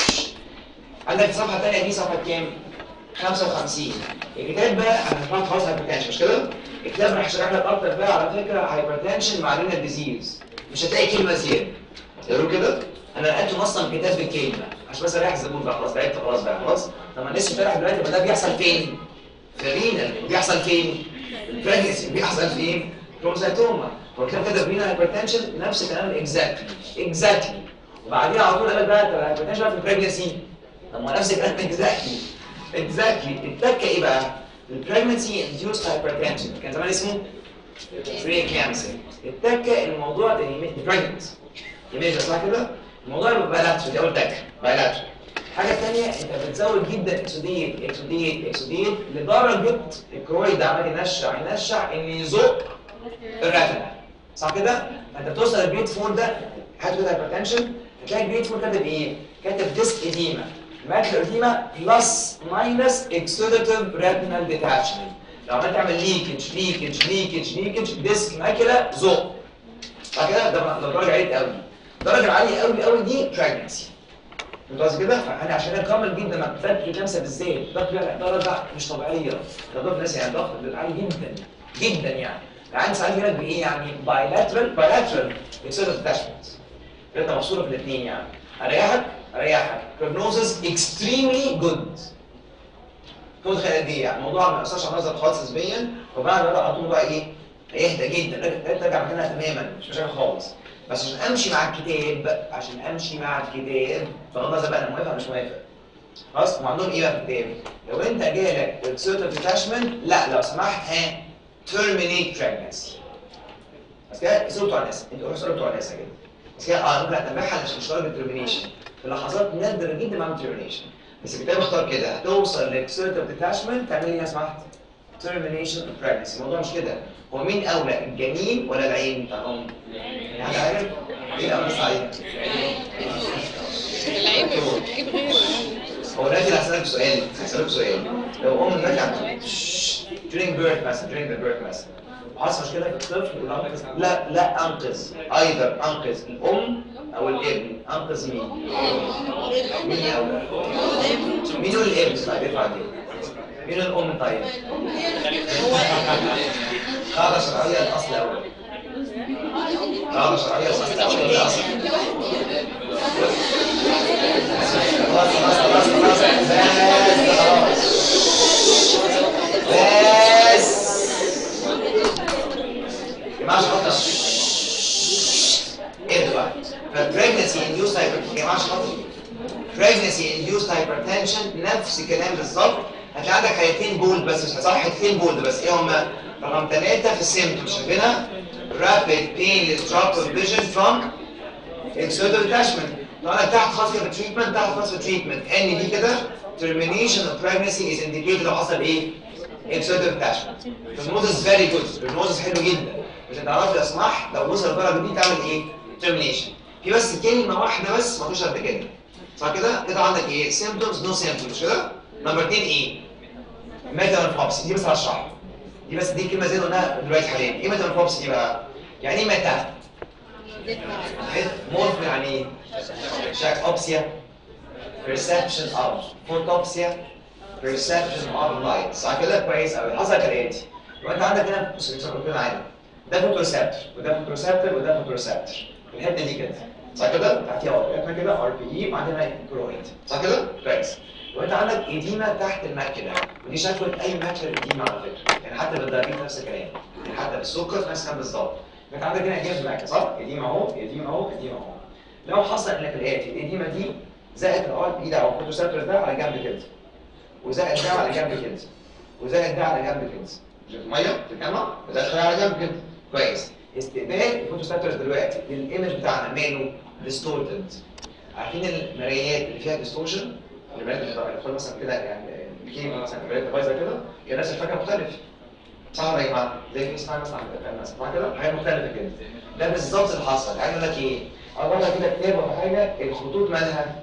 عندك الصفحه الثانيه دي صفحه كام 55 الكتاب بقى انا هشرح خلاص هايبرتنشن مش كده الكتاب راح يشرح لك اكتر بقى على فكره هايبرتنشن مع رينال ديزيز مش هتلاقي كلمه زياده يقولوا كده انا نقلت نصا الكتاب بالكلمه عشان بس اريح الزبون بقى خلاص تعبت خلاص بقى خلاص طب ما لسه شارح دلوقتي ما ده بيحصل فين؟ في رينال بيحصل فين؟ البريجنسي بيحصل فين؟ كروموسايتوما هو كده كده رينال هايبرتنشن نفس الكلام اكزاكتلي اكزاكتلي وبعدين على طول قال لك بقى الهايبرتنشن في البريجنسي طب ما نفس الكلام اكزاكتلي اكزاكتلي التكه ايه بقى؟ البريجنسي انديوست هايبرتنشن كان زمان اسمه بري كانسر التكه الموضوع ده البريجنسي يميز صح كده؟ الموضوع يبقى بايلاترال دي اول تكه بايلاترال الحاجه الثانيه انت بتزود جدا اكسوديت اكسوديت اكسوديت لدرجه الكرويد ده عمال ينشع ينشع ان يزق الراتنا صح كده؟ انت بتوصل للبيت فور ده حاجه كده هايبرتنشن هتلاقي البيت فور كاتب ايه؟ كاتب ديسك اديما الماكل اديما بلس ماينس اكسوديتيف ريتنال ديتاتشمنت لو عملت تعمل ليكج ليكج ليكج ليكج ديسك ماكله زق صح كده؟ ده ده درجه عاليه قوي الدرجه العاليه قوي قوي دي براجنسي فهمت قصدي كده؟ فانا عشان اكمل جدا مع فتره خمسه بالذات ضغط درجه مش طبيعيه ده ضغط ناس يعني ضغط عالي جدا جدا يعني العين ساعات يجيلك بايه يعني بايلاترال بايلاترال اكسيدنت اتاشمنت انت محصوره في الاثنين يعني اريحك اريحك prognosis extremely good خد خيال قد ايه يعني الموضوع ما يأثرش على النظر خالص نسبيا وبعد بقى على طول بقى ايه هيهدى جدا ترجع مكانها تماما مش مشاكل خالص بس عشان امشي مع الكتاب عشان امشي مع الكتاب بغض النظر بقى انا موافق مش موافق خلاص وعندهم ايه بقى في الكتاب لو انت جالك اكسيدنت اتاشمنت لا لو سمحت ها terminate pregnancy بس كده اسألوا بتوع الناس انتوا روحوا اسألوا بتوع الناس كده بس كده اه ممكن اتابعها عشان مش طالب الترمينيشن في لحظات نادرة جدا بعمل termination بس الكتاب اختار كده هتوصل لاكسيدنت اتاشمنت تعمل ايه يا سمحت termination of pregnancy الموضوع مش كده هو مين اولى الجنين ولا العين بتاع الام؟ يعني عارف؟ ايه الاولى صحيح؟ العيب بتجيب غيره هو دلوقتي هسألك سؤال هسألك سؤال لو ام دلوقتي عم- during birth مثلا during the birth مثلا وحصل مشكله في الطفل يقول انقذ لا لا انقذ ايضا انقذ الام او الابن انقذ مين؟ مين اولى؟ مين هو الابن طيب ارفع دي مين الام طيب؟ قاعدة شرعية الأصل أولى قاعدة شرعية الأصل أولى الأصل خلاص خلاص خلاص خلاص بس خلاص بس يا جماعة شاطر ايه ده بقى؟ فالبريجنسي induced hypertension يا جماعة شاطر pregnancy induced hypertension نفس الكلام بالظبط هتلاقي عندك حاجتين بولد بس مش صح حاجتين بولد بس ايه هما؟ رقم ثلاثة في السيمتومز شايفينها؟ rapid painless drop of vision from exudal attachment لو انا تحت خاص في التريتمنت تحت خاص في التريتمنت ان دي كده termination of pregnancy is indicated لو حصل ايه؟ exudal attachment prognosis very good prognosis حلو جدا عشان تعرفي يا سماح لو وصل الدرجه دي تعمل ايه؟ termination في بس كلمه واحده بس ما فيش قد كده صح كده؟ كده عندك ايه؟ symptoms no symptoms مش كده؟ نمبر 2 ايه؟ metamorphosis دي بس هشرحها دي بس دي كلمه زي اللي قلناها دلوقتي حاليا ايه ميتامورفوبسي دي بقى يعني ايه ميتا مورف يعني ايه شاك اوبسيا perception of photopsia perception of light صح كده كويس قوي حصل كالاتي لو انت عندك هنا بص بص كده معايا ده فوتوريسبتور وده فوتوريسبتور وده فوتوريسبتور الحته دي كده صح كده تحتيها اهو كده ار بي اي وبعدين كرويد صح كده كويس لو انت عندك ايديما تحت الماكله ودي شكوى اي ماكله ايديما على فكره يعني حتى بالدايبيت نفس الكلام يعني حتى بالسكر نفس الكلام بالظبط انت عندك هنا ايديما في الماكله صح ايديما اهو ايديما اهو ايديما اهو لو حصل انك الاتي الايديما دي زائد الار بي ده او الفوتوسيبتور ده على جنب كده وزائد ده على جنب كده وزائد ده على جنب كده شوف ميه تتجمع وده شويه على جنب كده كويس استقبال الفوتوسيبتورز دلوقتي للايمج بتاعنا ماله ديستورتد عارفين المرايات اللي فيها ديستورشن المرايات اللي بتدخل مثلا كده يعني الكيم مثلا المرايات بايظه كده هي نفس الفكره مختلف صح ولا يا جماعه؟ زي في اسمها مثلا مثلا صح كده؟ حاجه مختلفه كده ده بالظبط اللي حصل يعني يقول لك ايه؟ عباره كده كتاب ولا حاجه الخطوط مالها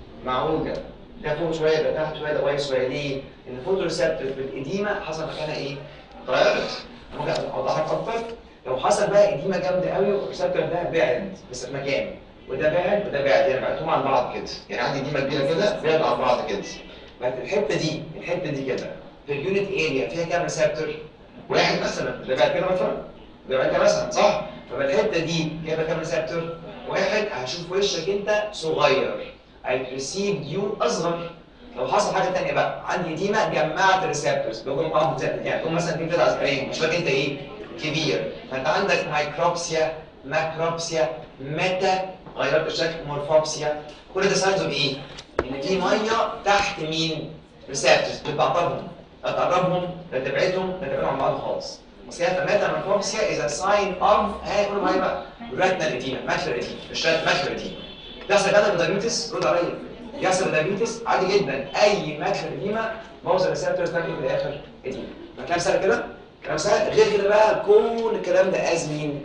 معوجه ده فوق شويه ده تحت شويه ده وايد شويه ليه؟ ان الفوتو ريسبتور في الاديمه حصل مكانها ايه؟ اتغيرت ممكن اوضحك اكتر لو حصل بقى اديمه جامده قوي والريسبتور ده بعد بس في مكان وده بعد وده بعد يعني بعتهم عن بعض كده يعني عندي اديمه كبيره كده بعد عن بعض كده بقت الحته دي الحته دي كده في اليونت اريا فيها كام ريسبتور؟ واحد مثلا ده بعد كده مثلا ده بعد كده مثلا صح؟ فبقى الحته دي فيها كام ريسبتور؟ واحد هشوف وشك انت صغير I perceived you اصغر لو حصل حاجه ثانيه بقى عندي ديما جمعت ريسبتورز بيكون معاهم زائد يعني تقوم مثلا تجيب قطعه صغيره مش فاكر انت ايه كبير فانت عندك مايكروبسيا ماكروبسيا ميتا غيرت الشكل مورفوبسيا كل ده ساينز اوف ايه؟ ان في ميه تحت مين؟ ريسبتورز بتعقربهم لا تقربهم لا تبعدهم لا تبعدهم عن بعض خالص بس هي ميتا مورفوبسيا از ساين اوف ها قولوا معايا بقى ريتنال اديما ماكلر اديما مش ماكلر اديما بيحصل كده بدايبيتس رد عليا بيحصل بدايبيتس عادي جدا اي ماكلر اديما بوظ الريسبتورز تاكل في الاخر اديما ما كلام سهل كده كلام سهل غير كده بقى كل الكلام ده از مين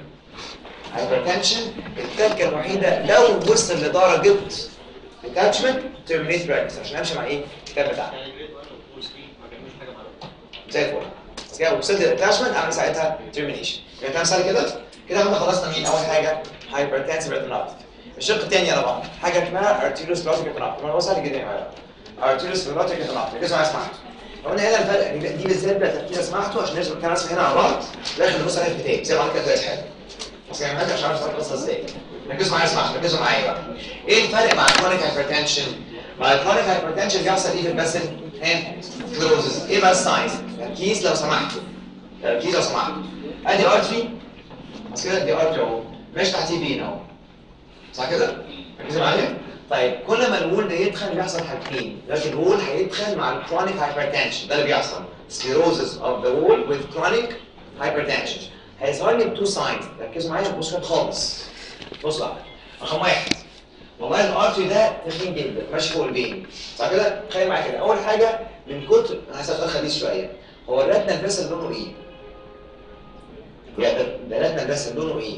هايبرتنشن التكه الوحيده لو وصل لدرجه اتاتشمنت ترمينيت براكتس عشان امشي مع ايه الكتاب بتاعنا زي الفل بس كده وصلت للاتاشمنت اعمل ساعتها ترمينيشن يعني كلام سهل كده كده احنا خلصنا مين اول حاجه هايبرتنسيف ريتينوباثي الشق الثاني على بعض حاجه اسمها ارتيروسكلوتيك ريتينوباثي هو سهل جدا يا جماعه ارتيروسكلوتيك ريتينوباثي ركزوا معايا اسمعوا قلنا هنا الفرق دي دي بالذات بقى تركيز سمعته عشان نرسم كام رسمه هنا على بعض داخل نبص عليها في الكتاب زي ما عملت كده دلوقتي حالا بس يا جماعه عشان اعرف القصه ازاي ركزوا معايا اسمعوا ركزوا معايا بقى ايه الفرق مع الكرونيك هايبرتنشن مع الكرونيك هايبرتنشن بيحصل ايه في المثل ها كلوزز ايه بقى الساينز تركيز لو سمحتوا تركيز لو سمحتوا ادي ارتري بس كده دي ارتري اهو ماشي تحتيه فين اهو صح كده؟ ركزوا معايا؟ طيب كل ما الوول ده يدخل بيحصل حاجتين لكن الوول هيدخل مع الكرونيك هايبرتنشن ده اللي بيحصل سكليروزس اوف ذا وول وذ كرونيك هايبرتنشن هيظهر لي بتو ساينز ركزوا معايا بص كده خالص بص بقى رقم واحد والله الارتري ده تخين جدا ماشي فوق البين صح كده؟ تخيل معايا كده اول حاجه من كتر انا هسال سؤال خبيث شويه هو الراتنا البس لونه ايه؟ يعني ده ده الراتنا البس لونه ايه؟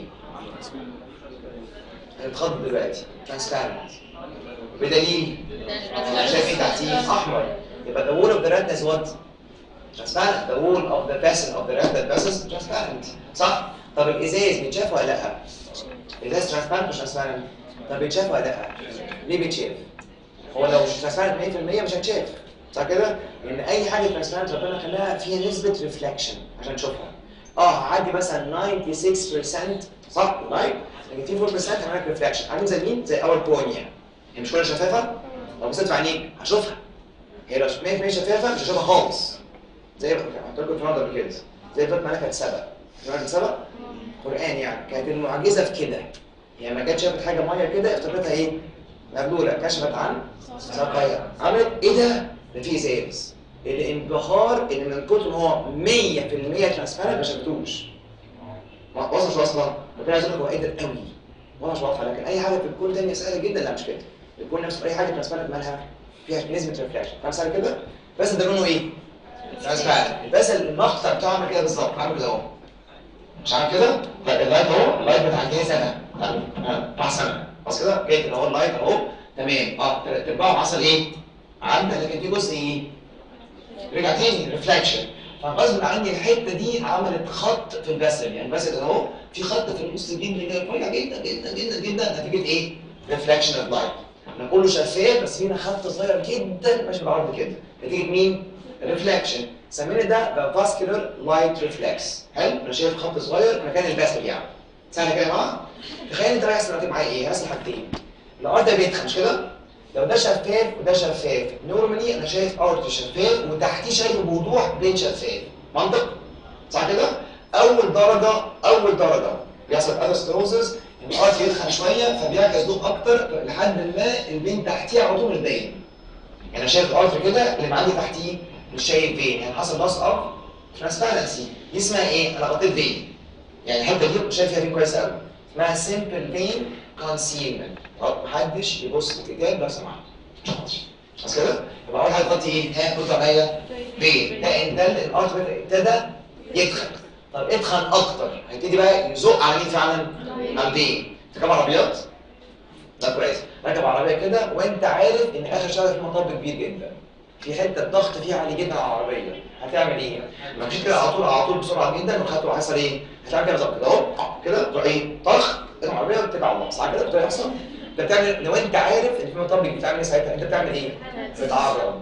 هيتخض دلوقتي ترانسبيرنت بدليل شايف ايه تحتيه احمر يبقى the wall of the retina is what transparent the wall of the vessel of the retina vessel transparent صح طب الازاز بيتشاف ولا لا الازاز transparent مش transparent طب بيتشاف ولا لا ليه بيتشاف هو لو مش transparent 100% مش هتشاف صح كده لان اي حاجه transparent ربنا خلاها فيها نسبه ريفلكشن عشان تشوفها اه هعدي مثلا 96% صح لايك لكن في 4% هنعمل ريفلكشن عامل زي مين؟ زي اول كورنيا هي مش كلها شفافه؟ لو بصيت في عينيك هشوفها هي لو 100% شفافه مش هشوفها خالص زي ما قلت لكم في مرة قبل كده زي فاطمه ملكه سبق ملكه سبق قران يعني كانت المعجزه في كده يعني ما كانت شافت حاجه ميه كده افتكرتها ايه؟ مبلوله كشفت عن ساقيها عملت ايه ده؟ ده في ازاز الانبهار ان من كتر ما هو 100% ترانسبيرنت ما شافتوش واصله مش واصله؟ ربنا عايز يقول لك هو قادر قوي والله مش واضحه لكن اي حاجه في الكون تانية سهله جدا لا مش كده الكون نفسه اي حاجه ترانسبيرنت مالها فيها نسبه ريفلكشن فاهم سهل كده بس ده لونه ايه؟ ترانسبيرنت بس المقطع بتاعه عامل كده بالظبط عامل كده اهو مش عامل كده؟ لا اللايت اهو اللايت بتاع كده سنه بتاع سنه بس كده جاي كده اهو اللايت اهو تمام اه تلات ارباعه حصل ايه؟ عندك لكن في جزء ايه؟ رجع تاني ريفلكشن فغصب عني الحته دي عملت خط في البسل يعني البسل ده اهو في خط في النص الجلد ده رفيع جدا جدا جدا جدا نتيجه ايه؟ ريفلكشن اوف لايت احنا كله شفاف بس فينا خط صغير جدا ماشي بعرض كده نتيجه مين؟ ريفلكشن سمينا ده فاسكولار لايت ريفلكس حلو انا شايف خط صغير مكان البسل يعني سهله كده يا جماعه تخيل انت رايح دلوقتي معايا ايه؟ هيحصل حاجتين الارض ده بيتخن مش كده؟ لو ده شفاف وده شفاف نورمالي انا شايف ارض شفاف وتحتيه شايفه بوضوح بين شفاف منطق؟ صح كده؟ اول درجه اول درجه بيحصل اثيروسكلوزز الارض يتخن شويه فبيعكس ضوء اكتر لحد ما البين تحتيه على طول مش باين يعني انا شايف الارض كده اللي معدي تحتيه مش شايف فين يعني حصل نقص اب ترانسبيرنسي دي اسمها ايه؟ انا غطيت فين يعني الحته دي شايف فيها فين كويس قوي اسمها سمبل فين كونسيلمنت محدش يبص في الكتاب لو سمحت بس كده يبقى اول حاجه تغطي ايه؟ ها رد عليا فين؟ ده ان ده الارض ابتدى يتخن طب اتخن اكتر هيبتدي بقى يزق على مين فعلا؟ على البين تركب عربيات؟ ده كويس راكب عربيه كده وانت عارف ان اخر شارع في مطب كبير جدا في حته الضغط فيها عالي جدا على العربيه هتعمل ايه؟ ما مشيت كده على طول على طول بسرعه جدا وخدته هيحصل ايه؟ هتعمل كده بالظبط كده اهو كده تروح ايه؟ طخ العربيه وتتكل على الله صح كده؟ ده يحصل؟ انت بتعمل لو انت عارف ان في مطب كبير بتعمل ايه ساعتها؟ انت بتعمل ايه؟ بتعرض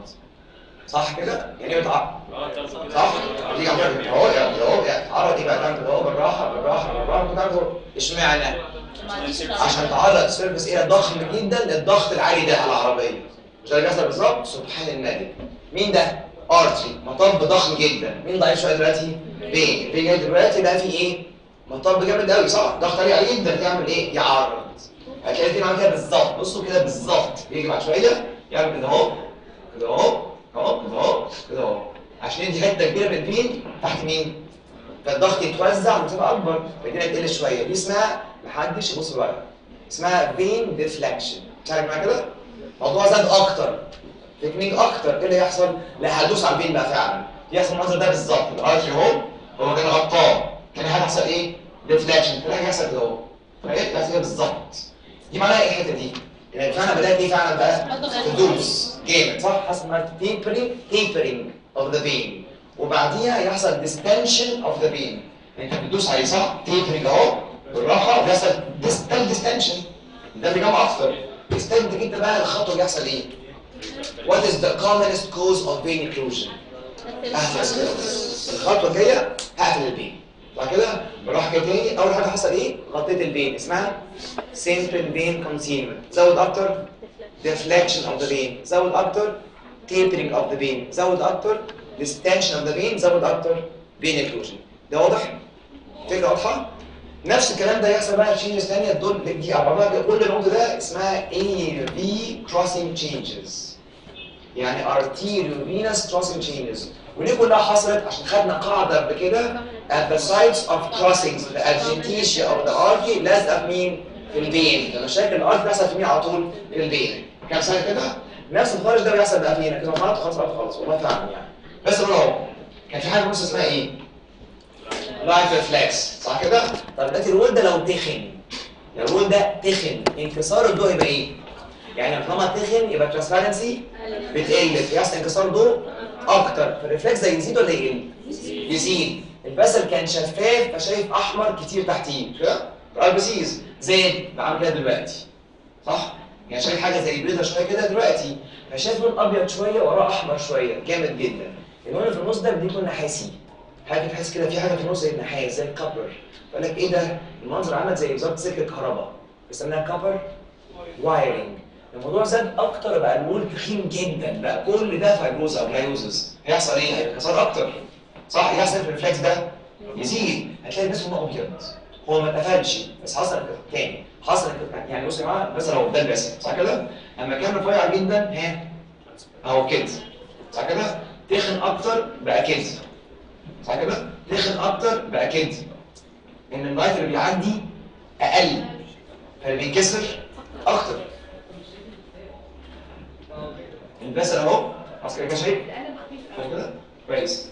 صح كده؟ يعني ايه بتعرض؟ صح؟ دي عمال اهو يعني اهو يعني تعرض ايه بقى تعمل كده اهو بالراحه بالراحه بالراحه وتعمل كده اشمعنى؟ عشان تعرض سيرفيس ايه ضخم جدا للضغط العالي ده على العربيه مش ده اللي بيحصل بالظبط سبحان الملك مين ده؟ ارتري مطب ضخم جدا مين ضعيف شويه دلوقتي؟ بين بين دلوقتي بقى في ايه؟ مطب جامد قوي صح؟ ضغط عالي عليه جدا يعمل ايه؟ يعرض هتلاقي دي عامل كده بالظبط بصوا كده بالظبط يجي بعد شويه يعمل كده اهو كده اهو اهو كده اهو كده اهو عشان يدي حته كبيره من البين تحت مين؟ فالضغط يتوزع بصفه اكبر فالدنيا تقل شويه دي اسمها محدش يبص الورقه اسمها فين ديفلكشن شارك معايا كده؟ الموضوع زاد اكتر تكنيك اكتر ايه اللي يحصل؟ لا هدوس على البين بقى فعلا يحصل المنظر ده بالظبط الارتري اهو هو كان غطاه كان هيحصل ايه؟ ديفلكشن كان هيحصل كده اهو فايه بتحصل كده بالظبط دي معناها ايه الحته دي؟ يعني فعلا بدات ايه فعلا بقى؟ تدوس جامد صح؟ حصل معاك تيبرينج تيبرينج اوف ذا فين وبعديها يحصل ديستنشن اوف ذا فين انت بتدوس عليه صح؟ تيبرينج اهو بالراحه ويحصل ديستال ديستنشن ده اللي جمع اكتر تستنتج انت بقى الخطوه اللي يحصل ايه؟ What is the commonest cause of vein occlusion؟ اثيروسكليروسيس الخطوه الجايه هقفل البين بعد كده بروح كده تاني اول حاجه حصل ايه؟ غطيت البين اسمها simple vein concealment زود اكتر deflection of the vein زود اكتر tapering of the vein زود اكتر distension of the vein زود اكتر vein occlusion ده واضح؟ فكره واضحه؟ نفس الكلام ده يحصل بقى في changes ثانيه دول دي على بعضها كده. كل النقطه ده اسمها AV crossing changes يعني arterial venous crossing changes ودي كلها حصلت عشان خدنا قاعده قبل كده at the sites of crossings the adventitia of the artery لازقه في مين؟ في البين لما شكل الارتري بيحصل في مين على طول؟ في البين كام سنه كده؟ نفس الخارج ده بيحصل بقى فينا كده مرات خلاص بقى خلاص والله فعلا يعني بس بقول اهو كان في حاجه بص اسمها ايه؟ لايف ريفلكس صح كده؟ طب دلوقتي الرول ده لو تخن لو الرول ده تخن انكسار الضوء يبقى ايه؟ يعني طالما تخن يبقى الترانسبيرنسي بتقل فيحصل انكسار ضوء اكتر فالريفلكس ده يزيد ولا يقل؟ يزيد البسل كان شفاف فشايف احمر كتير تحتيه مش كده؟ الاربسيز زاد بعمل كده دلوقتي صح؟ يعني شايف حاجه زي بيضه شويه كده دلوقتي فشايف لون ابيض شويه وراه احمر شويه جامد جدا اللون اللي في النص ده بيكون نحاسي حاجه تحس كده في حاجه في النص زي النحاس زي الكبر فقال لك ايه ده؟ المنظر عامل زي بالظبط سلك الكهرباء بيسميها كبر وايرنج الموضوع زاد اكتر بقى الوول تخين جدا بقى كل ده فايبروز او جلايوزز هيحصل ايه؟ هيتكسر اكتر صح؟ يحصل في الريفلكس ده يزيد هتلاقي الناس لونه ابيض هو ما اتقفلش بس حصل كده تاني حصل كده يعني بص يا جماعه بس لو ده البسل صح كده؟ اما كان رفيع جدا ها اهو كده صح كده؟ تخن اكتر بقى كده صح كده؟ تخن اكتر بقى كده ان اللايت اللي بيعدي اقل فاللي بينكسر اكتر البسل اهو خلاص كده شايف شايف كده كويس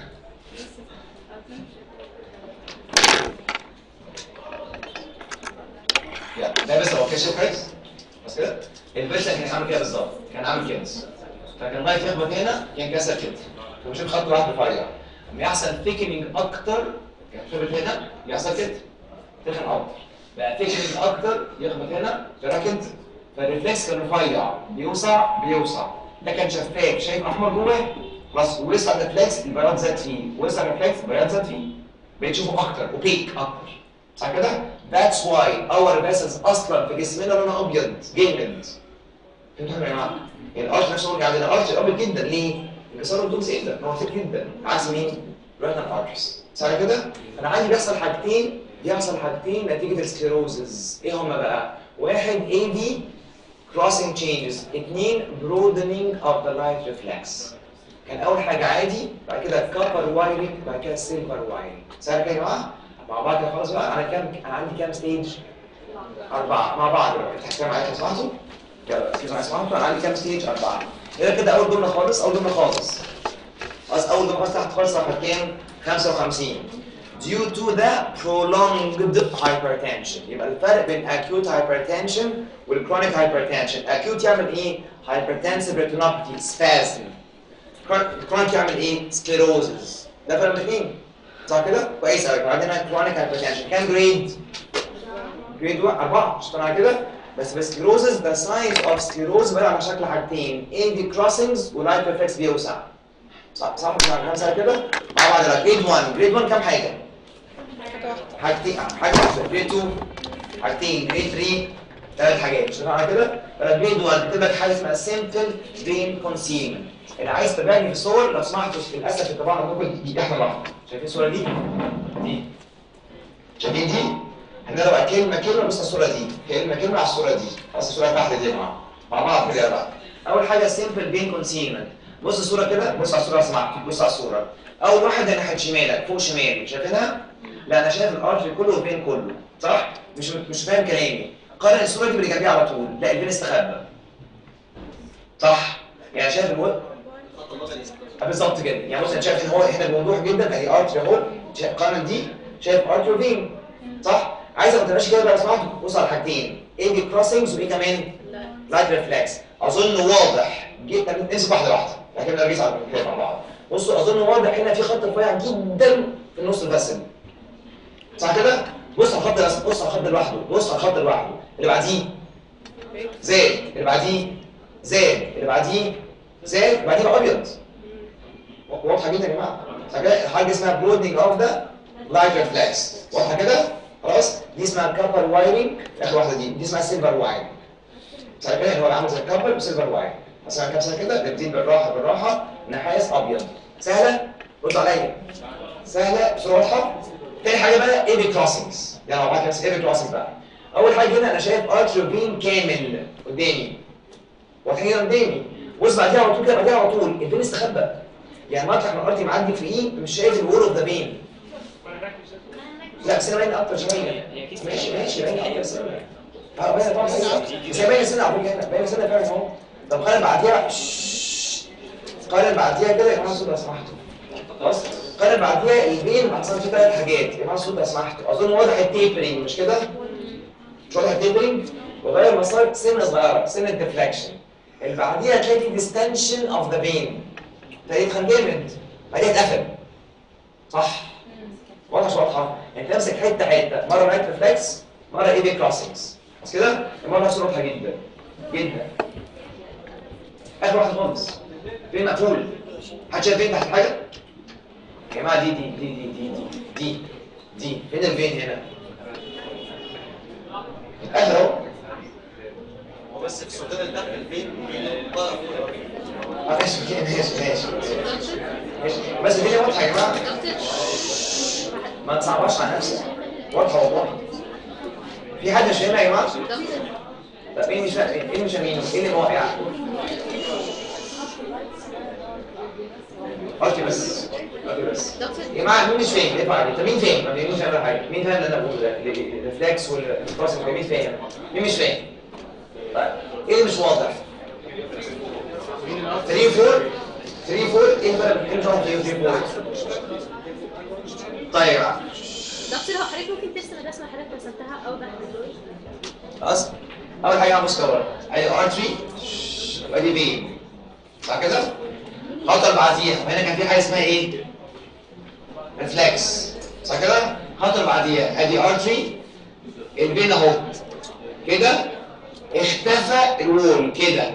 يلا ده بس هو كشف كويس بس كده البسل كان عامل كده بالظبط كان عامل كده فكان اللايت يخبط هنا ينكسر كده ومشيت خط واحد رفيع لما يحصل ثيكنينج اكتر خبط هنا يحصل كده تخن اكتر بقى ثيكنينج اكتر يخبط هنا فراكد فالريفلكس كان رفيع بيوسع بيوسع ده كان شفاف شايف احمر جواه خلاص وسع الريفلكس البياض زاد فيه وسع الريفلكس البياض زاد فيه بقيت تشوفه اكتر اوبيك اكتر صح كده؟ That's why our vessels اصلا في جسمنا لونها ابيض جامد فهمتوا يا جماعه؟ يعني الارش نفسه مرجع عندنا الارش ابيض جدا ليه؟ انكسار الدوز ايه ده؟ هو خفيف جدا عكس مين؟ ريتنال ارشز صح كده؟ انا عندي بيحصل حاجتين بيحصل حاجتين نتيجه السكليروزز ايه هما بقى؟ واحد اي دي crossing changes اثنين broadening of the light reflex كان اول حاجه عادي بعد كده كابر وايرنج بعد كده سيلفر وايرنج سهل كده يا جماعه مع بعض كده خلاص بقى انا كام انا عندي كام ستيج اربعه مع بعض بقى افتح كده معايا لو سمحتوا يلا افتحوا معايا سمحتوا انا عندي كام ستيج اربعه يلا كده اول جمله خالص اول جمله خالص خلاص اول جمله خالص تحت خالص صفحه كام 55 due to the prolonged hypertension يبقى الفرق بين acute hypertension والchronic hypertension acute يعمل ايه hypertensive retinopathy spasm chronic يعمل ايه sclerosis ده فرق بين الاثنين صح كده كويس قوي عندنا chronic hypertension كام جريد جريد 1 4 مش طالع كده بس بس sclerosis ده signs of sclerosis بقى على شكل حاجتين AV crossings ولايت reflex بيوسع صح صح كده مثلا كده مع بعض يلا جريد 1 جريد 1 كام حاجه حاجه واحده حاجتين حاجه واحده جريد 2 حاجتين جريد 3 ثلاث حاجات مش على كده ولا جريد 1 بتبقى حاجه اسمها سيمبل فين كونسيلمنت اللي عايز تبعني في الصور لو سمحتوا للاسف الطباعه ممكن دي احنا لحظه شايفين الصوره دي دي شايفين دي هنضرب بقى كلمه كلمه بص على الصوره دي كلمه كلمه على الصوره دي بص الصوره تحت دي يا جماعه مع بعض كده بقى اول حاجه سيمبل فين كونسيلمنت بص الصوره كده بص على الصوره لو سمحتوا بص على الصوره اول واحده ناحيه شمالك فوق شمال شايفينها لا انا شايف الارتري كله والفين كله صح مش مش فاهم كلامي قارن الصوره دي باللي جنبيها على طول لا الفين استخبى صح يعني شايف الو... آه بالظبط كده يعني بص انا شايف ان هو هنا بوضوح جدا ادي ارتري اهو شايف قارن دي شايف ارتري وفين صح عايز ابقى ماشي كده بقى لو سمحت بص على حاجتين ايه دي كروسنجز وايه كمان لايت ريفلكس اظن واضح جدا نمسك واحده واحده لكن نركز على كده مع بعض بصوا اظن واضح هنا في خط رفيع جدا في النص البسل صح كده بص على الخط ده بص على الخط لوحده بص على الخط لوحده اللي بعديه زاد اللي بعديه زاد اللي بعديه زاد اللي بعديه بقى ابيض واضحه جدا يا جماعه صح كده حاجه اسمها برودنج اوف ذا لايت ريفلكس واضحه كده خلاص دي اسمها كابر وايرنج اخر واحده دي دي اسمها سيلفر وايرنج صح كده هو عامل زي الكابر وسيلفر وايرنج مثلا كام سنه كده نبتدي بالراحه بالراحه نحاس ابيض سهله رد عليا سهله بصوره واضحه تاني حاجه بقى ايبي كروسنجز يعني لو بعد كده ايبي كروسنجز بقى اول حاجه هنا انا شايف ارتري فين كامل قدامي واضحين هنا قدامي بص بعديها على طول كده بعديها على طول الفين استخبى يعني مطرح ما الارتري معدي فيه مش شايف الوول اوف ذا فين لا بس انا باين اكتر شويه ماشي ماشي باين اكتر سنه اه باين طبعا بس هي باين سنه على فكره هنا باين سنه فعلا اهو طب خلينا بعديها قارن بعديها كده يا جماعه الصوت لو سمحتوا خلاص قارن بعديها البين حصل فيه ثلاث حاجات يا جماعه الصوت لو سمحتوا اظن واضح التيبرنج مش كده؟ مش واضح التيبرنج؟ وغير مسار سنه صغيره سنه ديفليكشن اللي بعديها تلاقي في ديستنشن اوف ذا بين تلاقي يتخن جامد بعديها اتقفل صح واضحه مش واضحه؟ انت تمسك حته حته مره رايت ريفلكس مره اي بي كروسنجز بس كده المره نفسها واضحه جدا جدا اخر واحده خالص فين مقفول حد شايف فين تحت حاجه يا جماعه دي دي دي دي دي دي دي دي فين الفين هنا اتقفل اهو هو بس في السودان اللي تحت البيت طرف اه ماشي ماشي ماشي ماشي ماشي بس الدنيا واضحه يا جماعه ما تصعبهاش على نفسك واضحه والله في حد مش فاهمها يا جماعه طب ايه مش فاهم ايه اللي مش فاهمينه ايه اللي واقع اوكي بس اوكي بس يا جماعه مين مش فاهم ايه بعد طب مين فاهم ما مين فاهم حاجه مين فاهم اللي انا بقوله ده الريفلكس والبروسيس مين فاهم مين مش فاهم طيب ايه اللي مش واضح 3 4 3 4 ايه الفرق بين 3 و 3 4 طيب يا جماعه دكتور هو حضرتك ممكن ترسم الرسمه اللي حضرتك رسمتها اوضح دول خلاص اول حاجه بص كده ادي ارتري ادي فين صح كده الخطوه اللي بعديها هنا كان في حاجه اسمها ايه ريفلكس صح كده؟ الخطوه اللي بعديها ادي ارتري البين اهو كده اختفى الوول كده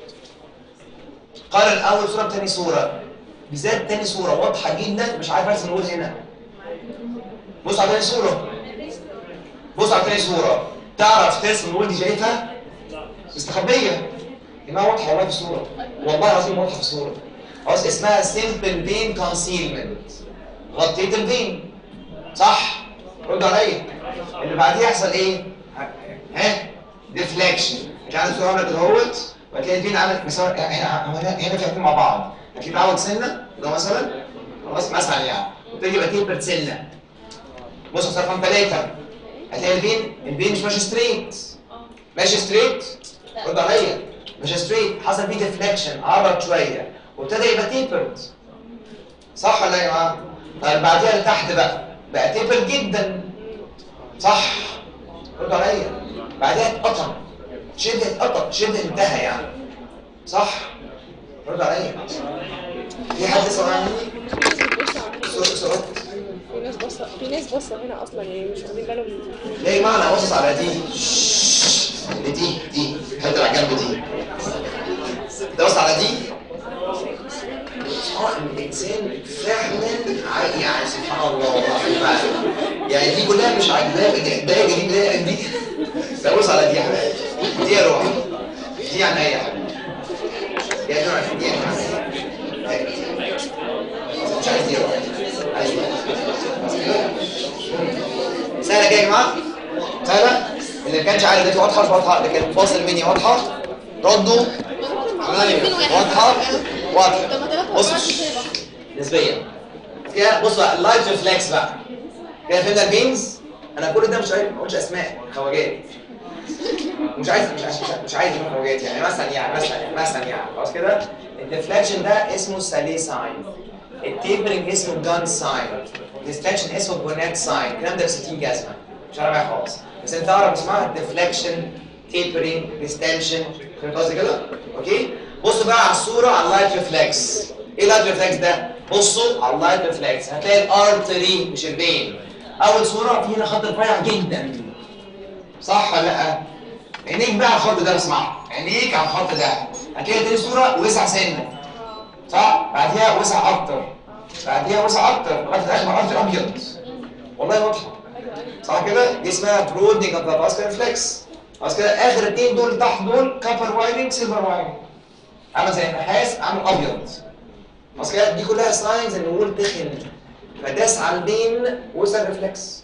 قارن اول صوره بتاني صوره بالذات تاني صوره واضحه جدا مش عارف ارسم الوول هنا بص على تاني صوره بص على تاني صوره تعرف ترسم الوول دي شايفها مستخبيه يا جماعه واضحه والله في الصوره والله العظيم واضحه في الصوره خلاص اسمها سيمبل بين كونسيلمنت غطيت البين صح رد عليا اللي بعديه يحصل ايه ها ديفليكشن مش عارف الصوره عامله كده اهوت وهتلاقي البين عامل مسار هنا هنا هنا في اتنين مع بعض هتلاقي معوج سنه ده مثلا خلاص مثلا يعني وتيجي يبقى تيبر سنه بص في رقم ثلاثه هتلاقي البين البين مش ماشي ستريت ماشي ستريت رد عليا ماشي ستريت حصل فيه ديفليكشن عرض شويه وابتدى يبقى تيبرد صح ولا يا جماعه؟ طيب بعديها لتحت بقى بقى تيبر جدا صح رد عليا بعدها اتقطم شبه اتقطم شبه انتهى يعني صح رد عليا في حد سمع مني في ناس بتبص على هنا. سؤال في ناس باصه في ناس باصه هنا اصلا يعني مش واخدين بالهم ليه يا جماعه انا باصص على دي اللي دي دي الحته اللي على الجنب دي ده باصص على دي اه الانسان فعلا عا- يعني سبحان الله والله فعلا يعني دي كلها مش عاجباه ده جديد ده دي ده بص على دي يا حبيبي دي يا روح دي يعني ايه يا حبيبي يا نوع دي يعني ايه مش عايز دي يا روح عايز دي سهله كده يا جماعه سهله اللي ما كانش عارف دلوقتي واضحه مش واضحه اللي كان فاصل مني واضحه ردوا واضحه واضحه بص نسبيا كده بص بقى اللايف ريفلكس بقى كده فهمنا البينز انا كل ده مش عايز ما اقولش اسماء خواجات مش عايز مش عايز مش عايز يكون خواجات يعني مثلا يعني مثلا مثلا يعني خلاص كده الديفليكشن ده اسمه سالي ساين التيبرنج اسمه جان ساين الديستنشن اسمه بونات ساين الكلام ده ب 60 جزمه مش عارف معايا خالص بس انت تعرف اسمها ديفليكشن تيبرنج ديستنشن فهمت قصدي كده؟ اوكي؟ بصوا بقى على الصوره على اللايت ريفلكس ايه اللايت ريفلكس ده؟ بصوا على اللايت ريفلكس هتلاقي الارتري مش البين اول صوره في هنا خط رفيع جدا صح ولا لا؟ عينيك بقى على الخط ده اسمع عينيك على الخط ده هتلاقي تاني صوره وسع سنه صح؟ بعديها وسع اكتر بعديها وسع اكتر لغايه الاخر ما الارتري ابيض والله واضحه صح كده؟ دي اسمها برودنج اوف ذا فاسكولار ريفلكس خلاص كده اخر اتنين دول تحت دول كابر وايرنج سيلفر وايرنج عامل زي النحاس عامل ابيض خلاص كده دي كلها ساينز ان الوول تخن فداس على البين وصل ريفلكس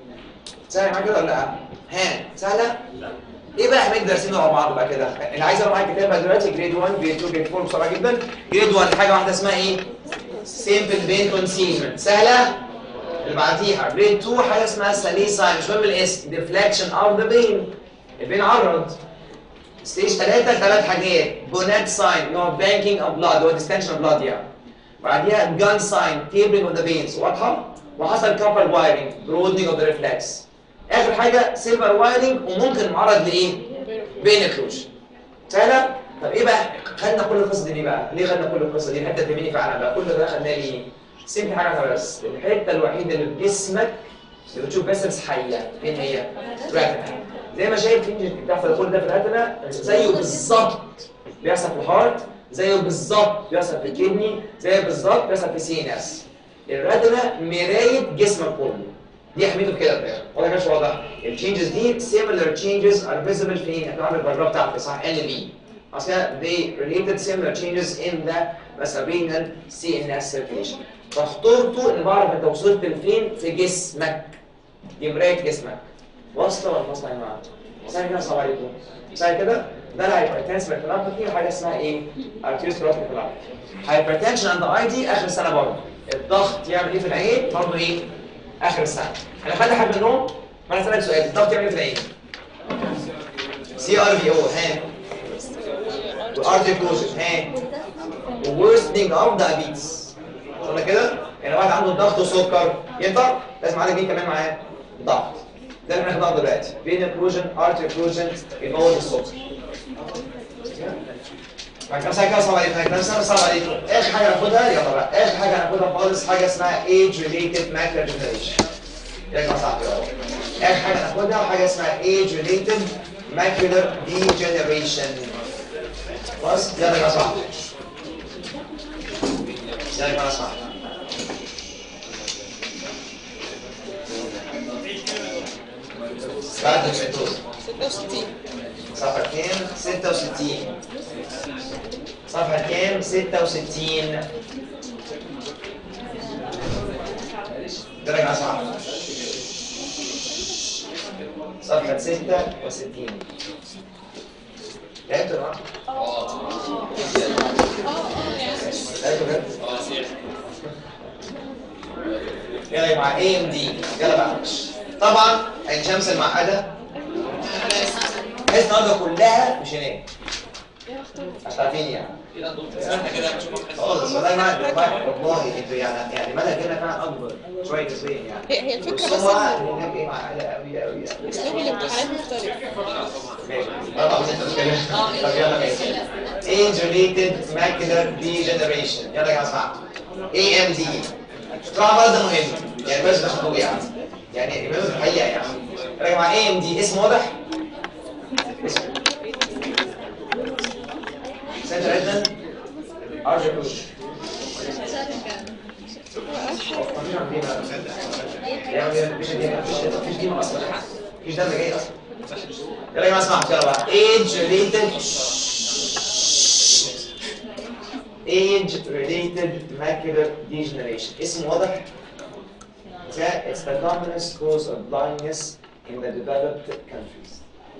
سهل معاك كده ولا لا؟ ها سهله؟ ايه بقى احنا دارسينه مع بعض بقى كده؟ اللي عايز اقرا معاك كتاب بقى دلوقتي جريد 1 جريد 2 جريد 4 بسرعه جدا جريد 1 حاجه واحده اسمها ايه؟ سيمبل بين كونسيلمنت سهله؟ اللي بعديها جريد 2 حاجه اسمها سالي ساين مش مهم الاسم ديفليكشن اوف ذا بين البين عرض ستيج 3 ثلاث حاجات بونات ساين اللي هو بانكينج اوف بلاد هو ديستنشن اوف بلاد يعني بعديها جان ساين تيبرنج اوف ذا فينز واضحه وحصل كابر وايرنج برودنج اوف ذا ريفلكس اخر حاجه سيلفر وايرنج وممكن معرض لايه؟ بين اكلوجن سهله؟ طب ايه بقى؟ خدنا كل القصه دي ليه بقى؟ ليه خدنا كل القصه دي؟ الحته تهمني فعلا بقى كل ده خدناه ليه؟ سيمبل حاجه واحده بس الحته الوحيده اللي في جسمك اللي بتشوف بس حيه فين هي؟ راتنا زي ما شايف في بتحصل كل ده في الراتنا زيه بالظبط بيحصل في الهارت زيه بالظبط بيحصل في الكدني زيه بالظبط بيحصل في سي ان اس الراتنا مرايه جسمك كله دي اهميته في كده بقى واضح مش واضح التشينجز دي similar changes are visible فين هتعمل البرجره بتاعتك صح ان بي عشان كده they related similar changes in the cerebral CNS circulation فخطورته ان بعرف انت وصلت لفين في جسمك دي مرايه جسمك واصله ولا واصله يا جماعه؟ سهل كده السلام عليكم سهل كده ده الهايبرتنس ريتينوباثي وحاجه اسمها ايه؟ ارتيوسكلوروتيك هايبرتنشن عند اي دي اخر السنه برضه الضغط يعمل ايه في العين برضه ايه؟ اخر السنه انا خدت حاجه منهم ما انا اسالك سؤال الضغط يعمل ايه في العين؟ سي ار في او ها وارتيكوزن ها وورستنج اوف دايابيتس قلنا كده يعني واحد عنده ضغط وسكر ينفع لازم على مين كمان معاه ضغط ده اللي هناخده دلوقتي بين اوكلوجن ارتي اوكلوجن يبوظ السكر كام سنه كام صعب عليكم كام سنه صعب عليكم اخر حاجه ناخدها يلا بقى اخر حاجه ناخدها خالص حاجه اسمها age related macular degeneration يا جماعه صعب اخر حاجه ناخدها حاجه اسمها age related macular degeneration خلاص يلا يا جماعه صح يلا يا جماعه صح بعد الميتوز 66 صفحة كام؟ 66 صفحة كام؟ 66 درجة صح صفحة 66 لقيتوا يا جماعة؟ لقيتوا بجد؟ يلا يا جماعة اي ام دي يلا بقى طبعا عين شمس المعقدة بحيث النهارده كلها مش هناك مش عارفين يعني احنا كده هنشوفك خالص والله ما والله والله انتوا يعني يعني مالها كده فعلا اكبر شويه نسبيا يعني هي هي الفكره بس بس هو إن هناك ايه معقده قوي قوي قوي اسلوب الامتحانات مختلف ماشي طبعا انت مش كده طب يلا ماشي age related macular degeneration يلا يا جماعه AMD طبعا برضه ده مهم يعني بس تاخدوه يعني يعني يبقى في الحقيقه يعني يلا يا جماعه AMD اسم واضح اسم سنتر ادن ارجع بوش يعني مفيش دي مفيش مفيش دي اصلا مفيش دم جاي اصلا يلا يا جماعه اسمعوا يلا بقى age related age related macular degeneration اسم واضح ده it's the commonest cause of blindness in the developed countries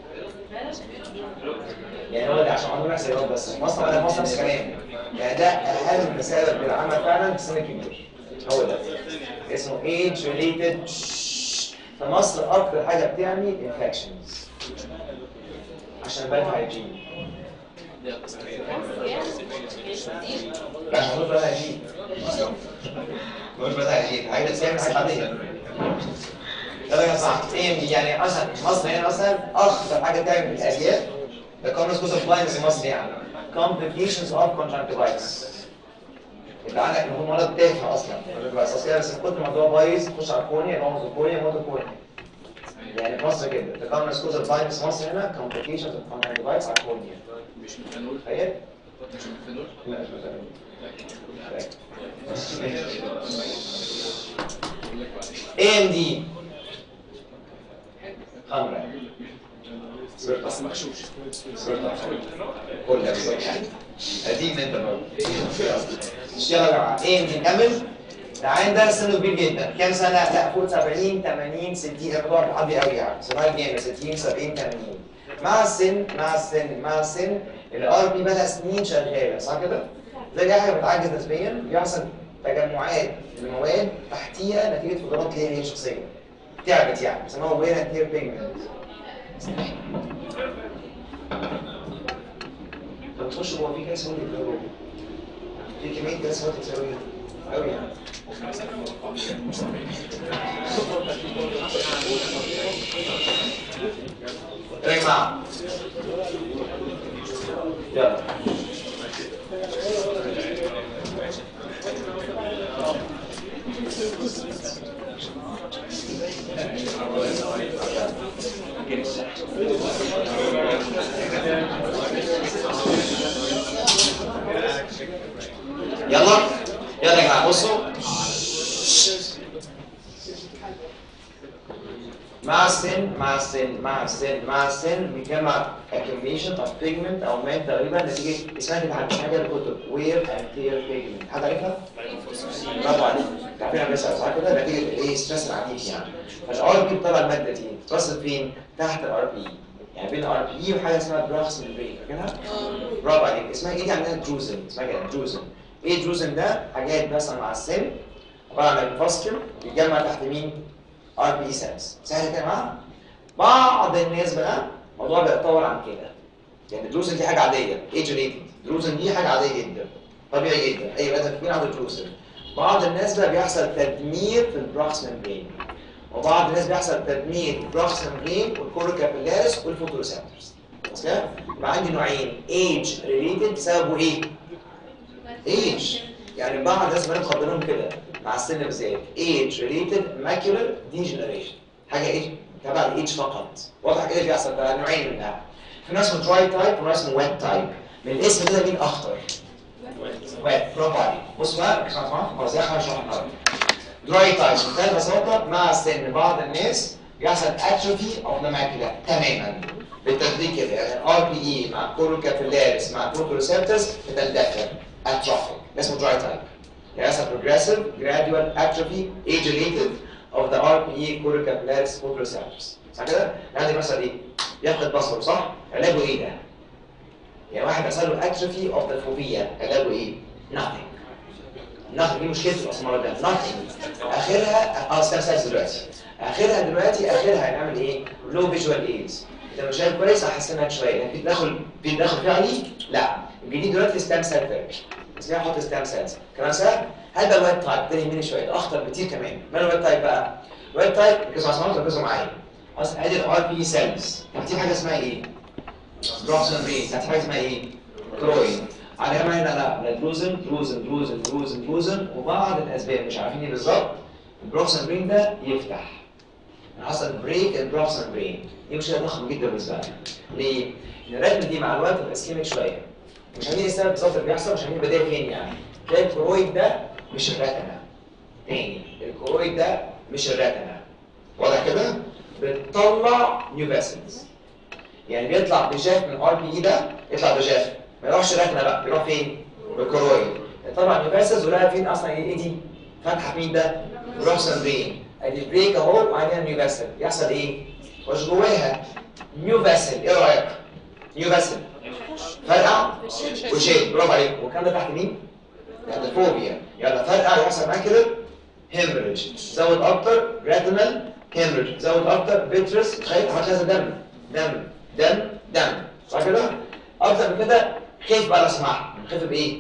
يعني هو ده عشان عندهم احصائيات بس مصر انا مصر نفس الكلام يعني ده اهم سبب للعمى فعلا في السن الكبير هو ده اسمه age related في مصر اكتر حاجه بتعمل infections عشان باد هايجين لا مش باد هايجين مش باد هايجين حاجه بتعمل حاجه عاديه يلا يا صاحبي ايه دي يعني مثلا مصر هنا مثلا اخطر حاجه تعمل في الالياف the common cause of blindness في مصر يعني complications of conjunctivitis يبقى عندك هو مرض تافه اصلا بس اصلا بس من كتر ما الموضوع بايظ تخش على الكورنيا يبوظ الكورنيا يموت الكورنيا يعني في مصر كده the common cause of blindness في مصر هنا complications of conjunctivitis على الكورنيا مش ميثانول تخيل مش ميثانول لا مش متأكد. AMD خمرة بس مغشوش كل ده قديم انت برضه يلا يا جماعه ايه نكمل العين ده سنه كبير جدا كام سنه لا فوق 70 80 60 الموضوع بيعدي قوي يعني سنه جامد 60 70 80 مع السن مع السن مع السن الار بي بقى سنين شغاله صح كده زي اي حاجه بتعجز نسبيا بيحصل تجمعات المواد تحتيها نتيجه قدرات ليها هي شخصيه تعبت يعني بيسموها وير اند تير بيجمنت لو تخش جوه في كاس هون يتجربوا في كميه كاس هون تساوي قوي يعني يا جماعه يلا يلا يلا يا جماعه بصوا مع السن مع السن مع السن مع السن بيجمع accumulation of pigment او مان تقريبا نتيجه اسمها كده عند حاجه الكتب wear and tear pigment حد عارفها؟ برافو عليك عارفينها بس صح كده نتيجه الايه ستريس العنيف يعني فالار بي بتطلع الماده دي بتتوصل فين؟ تحت الار بي يعني بين الار بي وحاجه اسمها براخس ممبرين فاكرها؟ برافو عليك اسمها ايه دي عندنا دروزن اسمها كده دروزن ايه دروزن ده حاجات مثلا مع السن عباره عن الفاسكر بيتجمع تحت مين ار بي سيلز سهل كده معاها بعض الناس بقى الموضوع بيتطور عن كده يعني الدروزن دي حاجه عاديه ايج ريتد الدروزن دي حاجه عاديه جدا طبيعي جدا اي بني ادم عنده دروزن بعض الناس بقى بيحصل تدمير في البراكس ممبرين وبعض الناس بيحصل تدمير في البراكس ممبرين والكورو كابيلاريس والفوتوريسبتورز بس كده يبقى عندي نوعين ايج ريليتد سببه ايه؟ ايج يعني بعض الناس بنات مخبرينهم كده مع السن بالذات ايج ريليتد ماكيولر ديجنريشن حاجه ايه؟ تبع الايج فقط واضح كده بيحصل بقى نوعين منها في ناس اسمه دراي تايب وناس اسمه ويت تايب من الاسم كده مين اخطر؟ ويت برافو عليك بص بقى اسمع اسمع هو زي حاجه شرح دراي تايب بمنتهى البساطه مع السن بعض الناس بيحصل اتروفي اوف ذا ماكيولا تماما بالتدريج كده يعني الار بي اي مع كولوكابيلاريس مع الفوتوريسبتورز بتندثر اتروفيك اسمه دراي تايب يحصل progressive gradual atrophy age related of the RPE chorocapillaris photoreceptors صح كده؟ عندي مثلا ايه؟ يفقد بصره صح؟ علاجه ايه ده؟ يعني واحد حصل له atrophy of the fovea علاجه ايه؟ nothing nothing دي مشكلته الاسمار ده nothing اخرها اه ستام سيلز دلوقتي اخرها دلوقتي اخرها هنعمل ايه؟ لو فيجوال ايدز انت مش شايف كويس هحسنك شويه لكن بتدخل بتدخل فعلي لا الجديد دلوقتي ستام سيل ثيرابي بس ليه احط ستام سيلز كلام سهل هل بقى الويب تايب ده يهمني شويه ده اخطر بكتير كمان ما الويب تايب بقى؟ الويب تايب ركزوا على سمعتوا ركزوا معايا اصل ادي الار بي سيلز تحتيه حاجه اسمها ايه؟ بروكسون رين تحتيه حاجه اسمها ايه؟ كرويد على كمان لا لا دروزن دروزن دروزن دروزن دروزن وبعض الاسباب مش عارفين ايه بالظبط البروكسون رين ده يفتح حصل بريك البروكسون برين دي مشكله ضخمه جدا بالنسبه لنا ليه؟ ان الرتم دي مع الوقت بتبقى اسكيميك شويه مش عارفين السبب بالظبط اللي بيحصل مش عارفين البدايه فين يعني تلاقي الكرويد ده مش الرتنه تاني الكرويد ده مش الرتنه واضح كده؟ بتطلع نيو فيسلز يعني بيطلع بجاف من ار بي اي ده يطلع بجاف ما يروحش رتنه بقى يروح فين؟ بالكرويد طبعا نيو فيسلز ولا فين اصلا ايه دي؟ فتحه مين ده؟ بروكسون برين ادي بريك اهو وعندنا نيو فيسل يحصل ايه؟ وش جواها نيو فيسل ايه رايك؟ نيو فيسل فرقع وشيل برافو عليك والكلام ده تحت مين؟ تحت الفوبيا يلا فرقع يحصل معاك كده هيمرج زود اكتر ريتينال هيمرج زود اكتر بيترس تخيل عملت لازم دم دم دم دم صح كده؟ اكتر من كده خف بقى لو سمحت خف بايه؟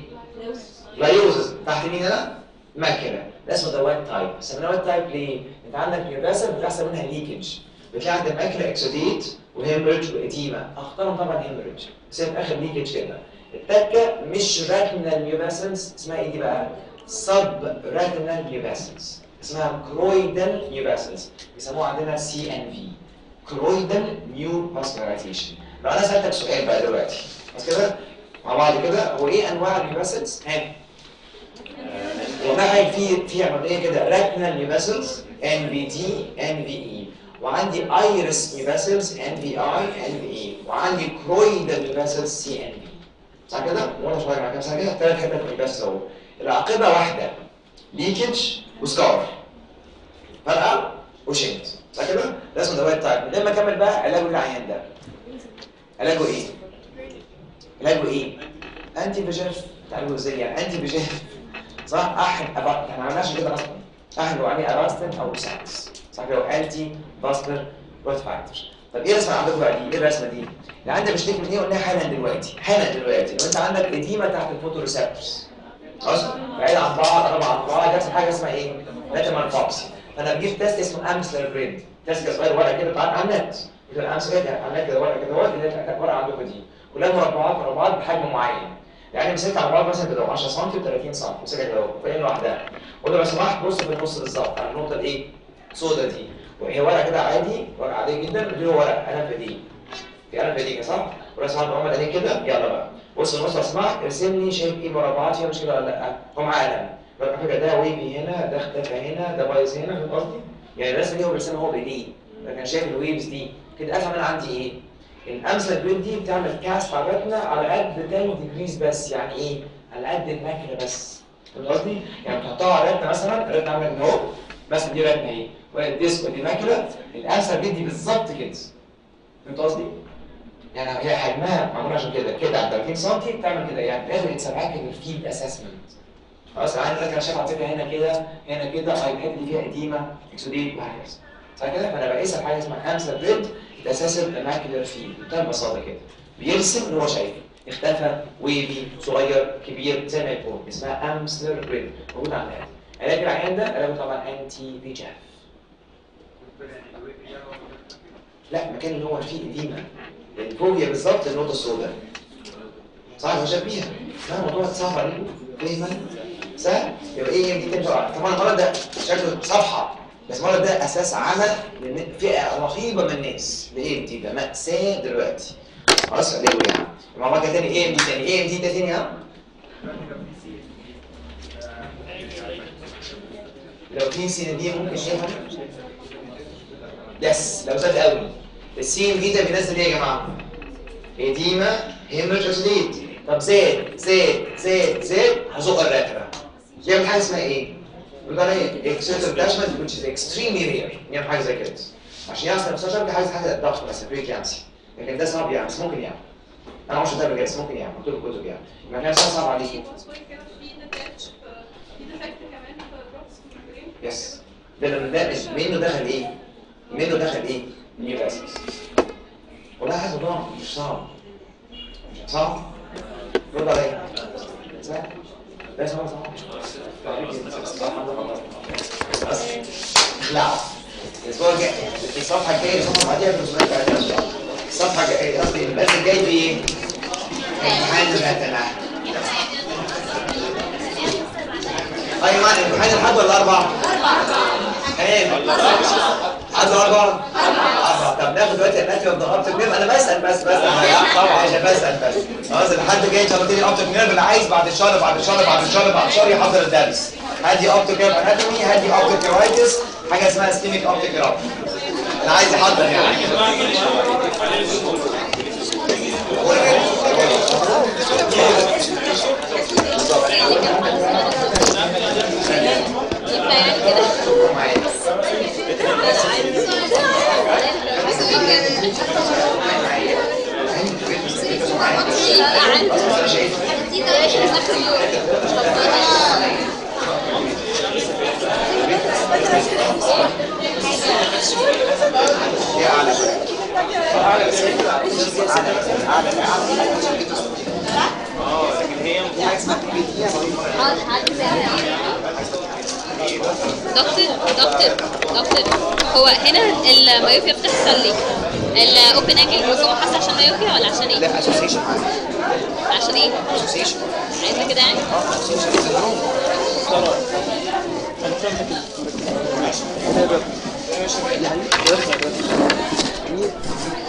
لايوزز تحت مين هنا؟ ماكينه ده اسمه ده وايت تايب سميناه وايت تايب ليه؟ انت عندك نيوباسل بتحصل منها ليكج بتلاقي عند الماكينه اكسوديت وهيمرج واديما اختارهم طبعا هيمرج بس هي في الاخر ليكج كده التكه مش راتنال نيوباسلز اسمها ايه دي بقى؟ سب راتنال نيوباسلز اسمها كرويدال نيوباسلز بيسموها عندنا سي ان في كرويدال نيو فاسكولارايزيشن لو انا سالتك سؤال بقى دلوقتي بس كده مع بعض كده هو ايه انواع النيوباسلز؟ ها والله في في عمليه كده راتنال نيوباسلز ان في دي ان في اي وعندي ايرس نيوباسلز ان في اي ان في اي وعندي كرويدال نيوباسلز سي ان في صح كده؟ وانا صغير مع كام سنه كده ثلاث حتت نيوباسلز اهو العاقبه واحده ليكج وسكار فرقه وشنت صح كده؟ ده اسمه دواء تايب من غير ما اكمل بقى علاجه للعيان ده علاجه ايه؟ علاجه ايه؟ انتي فيجاف تعالوا ازاي يعني انتي فيجاف صح احد أبا... احنا ما عملناش كده اصلا احد لو عليه ارستن او ساكس صح كده انتي فاسكولار جروث فاكتور طب ايه الرسمه اللي عندكم بقى دي؟ ايه الرسمه دي؟ اللي عندك بشتكي من ايه قلناها حالا دلوقتي حالا دلوقتي لو انت عندك اديمه تحت الفوتوريسبتورز خلاص بعيد عن بعض قرب عن بعض جت حاجه اسمها ايه؟ لاتيمال فوكسي فانا بجيب تيست اسمه امسلر جريد تيست كده صغير ورقه كده بتاع على النت كده امسلر كده على النت كده ورقه كده ورقه اللي هي ورقه عندكم دي كلها مربعات مربعات بحجم معين يعني مسكت على بعض مثلا كده 10 سم و30 سم مسكها كده وفين لوحدها قول له لو سمحت بص في النص بالظبط على النقطه الايه؟ سودا دي وهي ورقه كده عادي ورقه عاديه جدا ودي هو ورقه قلم في دي في قلم في دي صح؟ ولو سمحت محمد عليك كده يلا بقى بص النص لو سمحت ارسم لي شايف ايه مربعات فيها مش كده ولا لا؟ هو معاه قلم بقى فكره ده ويفي هنا ده اختفى هنا ده بايظ هنا فاهم قصدي؟ يعني الرسمه دي هو بيرسمها هو بايديه لكن شايف الويفز دي كده افهم انا عندي ايه؟ الامثله جريد دي بتعمل كاست على الرتنه على قد 10 ديجريز بس يعني ايه؟ على قد الماكينه بس فاهم قصدي؟ يعني بتحطها على الرتنه مثلا الرتنه عامله كده اهو مثلا دي رتنه اهي والديسك ودي ماكينه الامثله جريد دي بالظبط كده فهمت قصدي؟ يعني هي حجمها معمول عشان كده كده على 30 سم بتعمل كده يعني لازم يتسمعها كده الفيلد اسسمنت خلاص عندك انا شايف على فكره هنا كده هنا كده اه الحته دي فيها اديمه اكسوديت وهكذا صح كده فانا بقيسها بحاجه اسمها امثله جريد الاساس الماكيولار فيلد بمنتهى البساطه كده بيرسم اللي هو شايفه اختفى ويفي صغير كبير زي ما يكون اسمها امسلر جريد موجود على النت علاج العيان ده علاجه طبعا انتي بيجاف لا المكان اللي هو فيه اديمه الفوبيا بالظبط النقطه السوداء صح هو شبيهه لا الموضوع صعب عليكم فاهما سهل يبقى ايه دي تمشي طبعا المرض ده شكله صفحه بس المرض ده اساس عمل لفئه رهيبه من الناس بايه دي ده ماساه دلوقتي خلاص ليه يعني يبقى مرة تاني ايه ام دي تاني ايه ام دي ده تاني ها لو في سي ان دي ممكن ايه يس لو زاد قوي السي ان دي ده بينزل ايه يا جماعه اديما هيمرج اوسيليت طب زاد زاد زاد زاد هزق الراتبه يعمل حاجه اسمها ايه؟ بيقول عليها اكسيتر داشمنت which is extremely rare يعمل حاجه زي كده عشان يحصل نفسها شبكه حاجه حاجه ضغط مثلا بري كانسي لكن ده صعب يعني بس ممكن يعني انا ما اعرفش ده بجد بس ممكن يعني مكتوب في الكتب يعني يبقى كان صعب عليكم كده في نتائج في ديفكت كمان في الدروبس في البرين يس ده لما ده مش منه دخل ايه؟ منه دخل ايه؟ نيوكاسل والله حاجه موضوع مش صعب مش صعب رد عليا سهل ده صعب صعب بس لا الاسبوع الجاي الصفحه الجايه الصفحه بعديها في الاسبوع الجاي الصفحه الجايه قصدي البث الجاي في ايه؟ امتحان الرتنه ايوه الامتحان الحد ولا اربع؟ ايه حد اربع؟ اربع طب ناخد دلوقتي الناتي والضغط النيرف انا بسال بس بس طبعا مش بسال بس خلاص الحد جاي ان شاء الله تاني اوبتيك نيرف اللي عايز بعد الشهر بعد الشهر بعد الشهر بعد الشهر يحضر الدرس هدي اوبتيك نيرف اناتومي هدي اوبتيك نيرايتس حاجه اسمها سكيميك اوبتيك نيرف اللي عايز يحضر يعني دي اعلى شويه دكتور دكتور دكتور هو هنا المايوبيا بتحصل ليه؟ الاوبن انجل جلوكوما حصل عشان مايوبيا ولا عشان ايه؟ لا اسوسيشن عشان ايه؟ اسوسيشن عايزه كده يعني؟ اسوسيشن